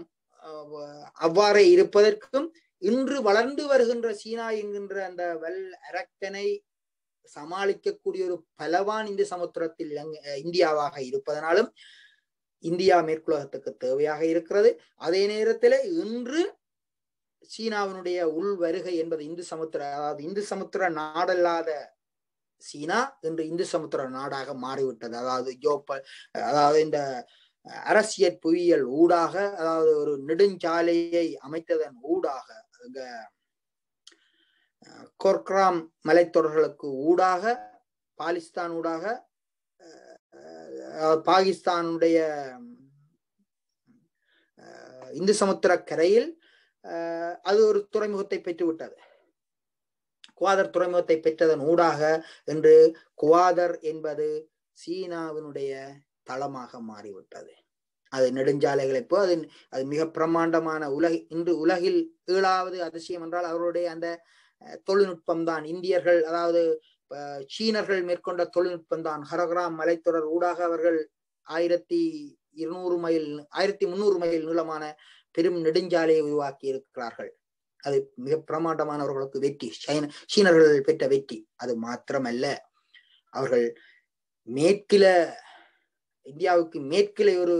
[SPEAKER 1] அவ்வாறே இருப்பதற்கும் இன்று வளர்ந்து வருகின்ற சீனா என்கின்ற அந்த வல் அரக்கனை சமாளிக்கக்கூடிய ஒரு பலவான் இந்து சமுத்திரத்தில் இந்தியாவாக இருப்பதனாலும் இந்தியா மேற்குலகத்துக்கு தேவையாக இருக்கிறது அதே நேரத்தில் இன்று சீனாவினுடைய உள் வருகை என்பது இந்து சமுத்திர அதாவது இந்து சமுத்திர நாடல்லாத சீனா இன்று இந்து சமுத்திர நாடாக மாறிவிட்டது அதாவது ஜோப்ப அதாவது இந்த அரசியல் புவியியல் ஊடாக அதாவது ஒரு நெடுஞ்சாலையை அமைத்ததன் ஊடாக அங்க கொர்க்ராம் மலைத்தொடர்களுக்கு ஊடாக பாலிஸ்தான் ஊடாக பாகிஸ்தானுடைய இந்து சமுத்திர கரையில் அது ஒரு துறைமுகத்தை பெற்றுவிட்டது குவாதர் துறைமுகத்தை பெற்றதன் ஊடாக என்று குவாதர் என்பது சீனாவினுடைய தளமாக மாறிவிட்டது அது நெடுஞ்சாலைகளை இப்போ அது அது மிக பிரம்மாண்டமான உலக இன்று உலகில் ஏழாவது அதிசயம் என்றால் அவருடைய அந்த தொழில்நுட்பம் தான் இந்தியர்கள் அதாவது சீனர்கள் மேற்கொண்ட தொழில்நுட்பம் தான் ஹரகிராம் மலைத்தொடர் ஊடாக அவர்கள் ஆயிரத்தி இருநூறு மைல் ஆயிரத்தி முன்னூறு மைல் நீளமான பெரும் நெடுஞ்சாலையை உருவாக்கி இருக்கிறார்கள் அது மிக பிரமாண்டமானவர்களுக்கு வெற்றி சைன சீனர்கள் பெற்ற வெற்றி அது மாத்திரமல்ல அவர்கள் மேற்கில இந்தியாவுக்கு மேற்கில ஒரு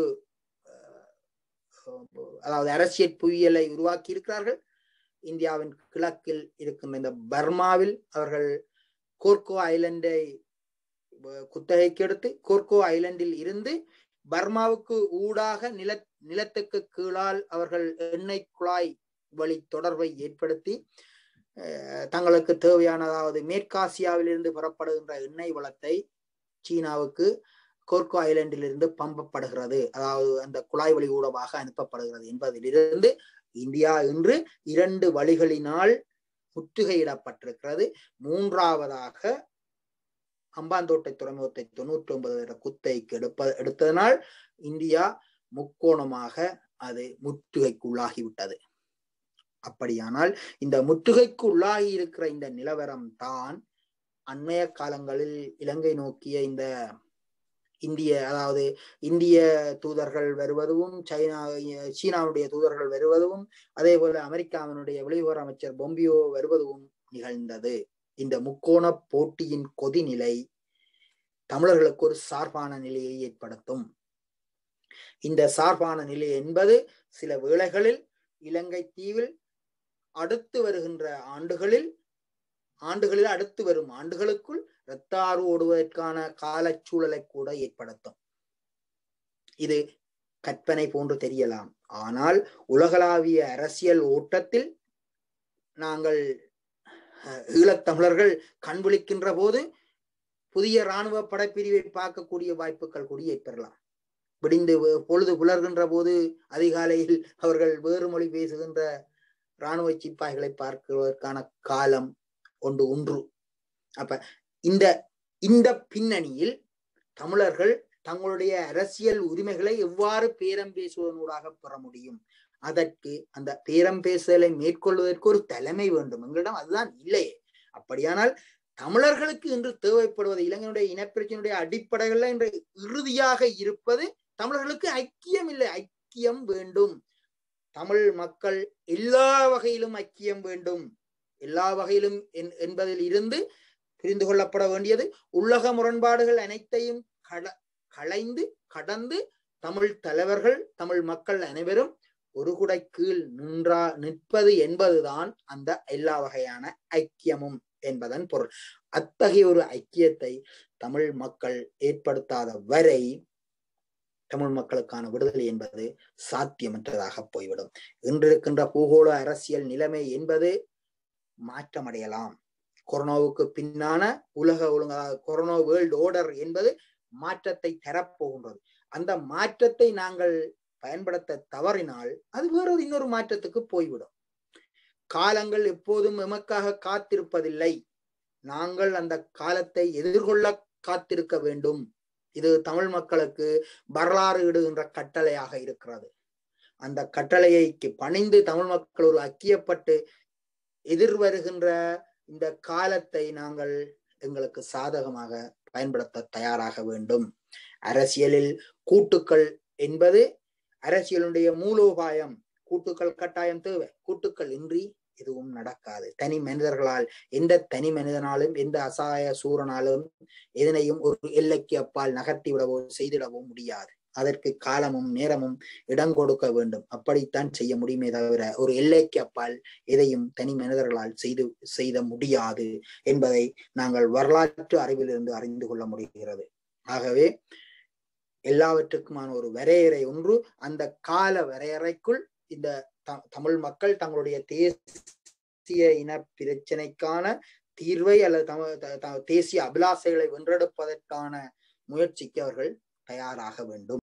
[SPEAKER 1] அதாவது அரசியல் புவியியலை உருவாக்கி இருக்கிறார்கள் இந்தியாவின் கிழக்கில் இருக்கின்ற இந்த பர்மாவில் அவர்கள் கோர்கோ ஐலண்டை குத்தகைக்கு எடுத்து கோர்கோ ஐலண்டில் இருந்து பர்மாவுக்கு ஊடாக நில நிலத்துக்கு கீழால் அவர்கள் எண்ணெய் குழாய் வழி தொடர்பை ஏற்படுத்தி தங்களுக்கு தேவையான அதாவது மேற்காசியாவில் இருந்து பெறப்படுகின்ற எண்ணெய் வளத்தை சீனாவுக்கு கோர்கோ ஐலண்டில் இருந்து பம்பப்படுகிறது அதாவது அந்த குழாய் வழி ஊடமாக அனுப்பப்படுகிறது என்பதிலிருந்து இந்தியா இன்று இரண்டு வழிகளினால் முற்றுகையிடப்பட்டிருக்கிறது மூன்றாவதாக அம்பாந்தோட்டை துறைமுகத்தை தொண்ணூற்றி ஒன்பது வருட குத்தைக்கு எடுப்ப எடுத்ததனால் இந்தியா முக்கோணமாக அது முற்றுகைக்குள்ளாகிவிட்டது அப்படியானால் இந்த முற்றுகைக்கு உள்ளாகி இருக்கிற இந்த நிலவரம் தான் அண்மைய காலங்களில் இலங்கை நோக்கிய இந்த இந்திய அதாவது இந்திய தூதர்கள் வருவதும் சைனா சீனாவுடைய தூதர்கள் வருவதும் அதே போல அமெரிக்காவினுடைய வெளியுறவு அமைச்சர் பொம்பியோ வருவதும் நிகழ்ந்தது இந்த முக்கோண போட்டியின் கொதிநிலை தமிழர்களுக்கு ஒரு சார்பான நிலையை ஏற்படுத்தும் இந்த சார்பான நிலை என்பது சில வேளைகளில் இலங்கை தீவில் அடுத்து வருகின்ற ஆண்டுகளில் ஆண்டுகளில் அடுத்து வரும் ஆண்டுகளுக்குள் இரத்தாறு ஓடுவதற்கான காலச்சூழலை கூட ஏற்படுத்தும் இது கற்பனை போன்று தெரியலாம் ஆனால் உலகளாவிய அரசியல் ஓட்டத்தில் நாங்கள் ஈழத்தமிழர்கள் கண்விழிக்கின்ற போது புதிய இராணுவ படைப்பிரிவை பார்க்கக்கூடிய வாய்ப்புகள் கூட ஏற்படலாம் விடிந்து பொழுது புலர்கின்ற போது அதிகாலையில் அவர்கள் வேறு மொழி பேசுகின்ற இராணுவ சிப்பாய்களை பார்க்குவதற்கான காலம் ஒன்று ஒன்று அப்ப இந்த இந்த பின்னணியில் தமிழர்கள் தங்களுடைய அரசியல் உரிமைகளை எவ்வாறு பேரம் பேசுவதனூடாக பெற முடியும் அதற்கு அந்த பேரம் பேசுதலை மேற்கொள்வதற்கு ஒரு தலைமை வேண்டும் எங்களிடம் அதுதான் இல்லையே அப்படியானால் தமிழர்களுக்கு இன்று தேவைப்படுவது இலங்கையினுடைய இனப்பிரச்சனையுடைய அடிப்படைகள்ல இன்று இறுதியாக இருப்பது தமிழர்களுக்கு ஐக்கியம் இல்லை ஐக்கியம் வேண்டும் தமிழ் மக்கள் எல்லா வகையிலும் ஐக்கியம் வேண்டும் எல்லா வகையிலும் என்பதில் இருந்து புரிந்து கொள்ளப்பட வேண்டியது உள்ளக முரண்பாடுகள் அனைத்தையும் கட களைந்து கடந்து தமிழ் தலைவர்கள் தமிழ் மக்கள் அனைவரும் ஒரு குடை கீழ் நின்றா நிற்பது என்பதுதான் அந்த எல்லா வகையான ஐக்கியமும் என்பதன் பொருள் அத்தகைய ஒரு ஐக்கியத்தை தமிழ் மக்கள் ஏற்படுத்தாத வரை தமிழ் மக்களுக்கான விடுதலை என்பது சாத்தியமற்றதாக போய்விடும் இன்றிருக்கின்ற பூகோள அரசியல் நிலைமை என்பது மாற்றமடையலாம் கொரோனாவுக்கு பின்னான உலக ஒழுங்கா கொரோனா வேர்ல்டு ஓர்டர் என்பது மாற்றத்தை தரப்போகின்றது அந்த மாற்றத்தை நாங்கள் பயன்படுத்த தவறினால் அது வேறொரு இன்னொரு மாற்றத்துக்கு போய்விடும் காலங்கள் எப்போதும் எமக்காக காத்திருப்பதில்லை நாங்கள் அந்த காலத்தை எதிர்கொள்ள காத்திருக்க வேண்டும் இது தமிழ் மக்களுக்கு வரலாறு இடுகின்ற கட்டளையாக இருக்கிறது அந்த கட்டளையைக்கு பணிந்து தமிழ் மக்கள் ஒரு ஐக்கியப்பட்டு எதிர்வருகின்ற இந்த காலத்தை நாங்கள் எங்களுக்கு சாதகமாக பயன்படுத்த தயாராக வேண்டும் அரசியலில் கூட்டுக்கள் என்பது அரசியலுடைய மூலோபாயம் கூட்டுக்கள் கட்டாயம் தேவை கூட்டுக்கள் இன்றி எதுவும் நடக்காது தனி மனிதர்களால் எந்த தனி மனிதனாலும் எந்த அசாய சூரனாலும் எதனையும் ஒரு எல்லைக்கு அப்பால் நகர்த்தி விடவோ செய்திடவோ முடியாது அதற்கு காலமும் நேரமும் இடம் கொடுக்க வேண்டும் அப்படித்தான் செய்ய முடியுமே தவிர ஒரு எல்லைக்கு அப்பால் எதையும் தனி மனிதர்களால் செய்து செய்த முடியாது என்பதை நாங்கள் வரலாற்று அறிவிலிருந்து அறிந்து கொள்ள முடிகிறது ஆகவே எல்லாவற்றுக்குமான ஒரு வரையறை ஒன்று அந்த கால வரையறைக்குள் இந்த தமிழ் மக்கள் தங்களுடைய தேசிய இன பிரச்சனைக்கான தீர்வை அல்லது தமிழ் தேசிய அபிலாசைகளை வென்றெடுப்பதற்கான முயற்சிக்கு அவர்கள் தயாராக வேண்டும்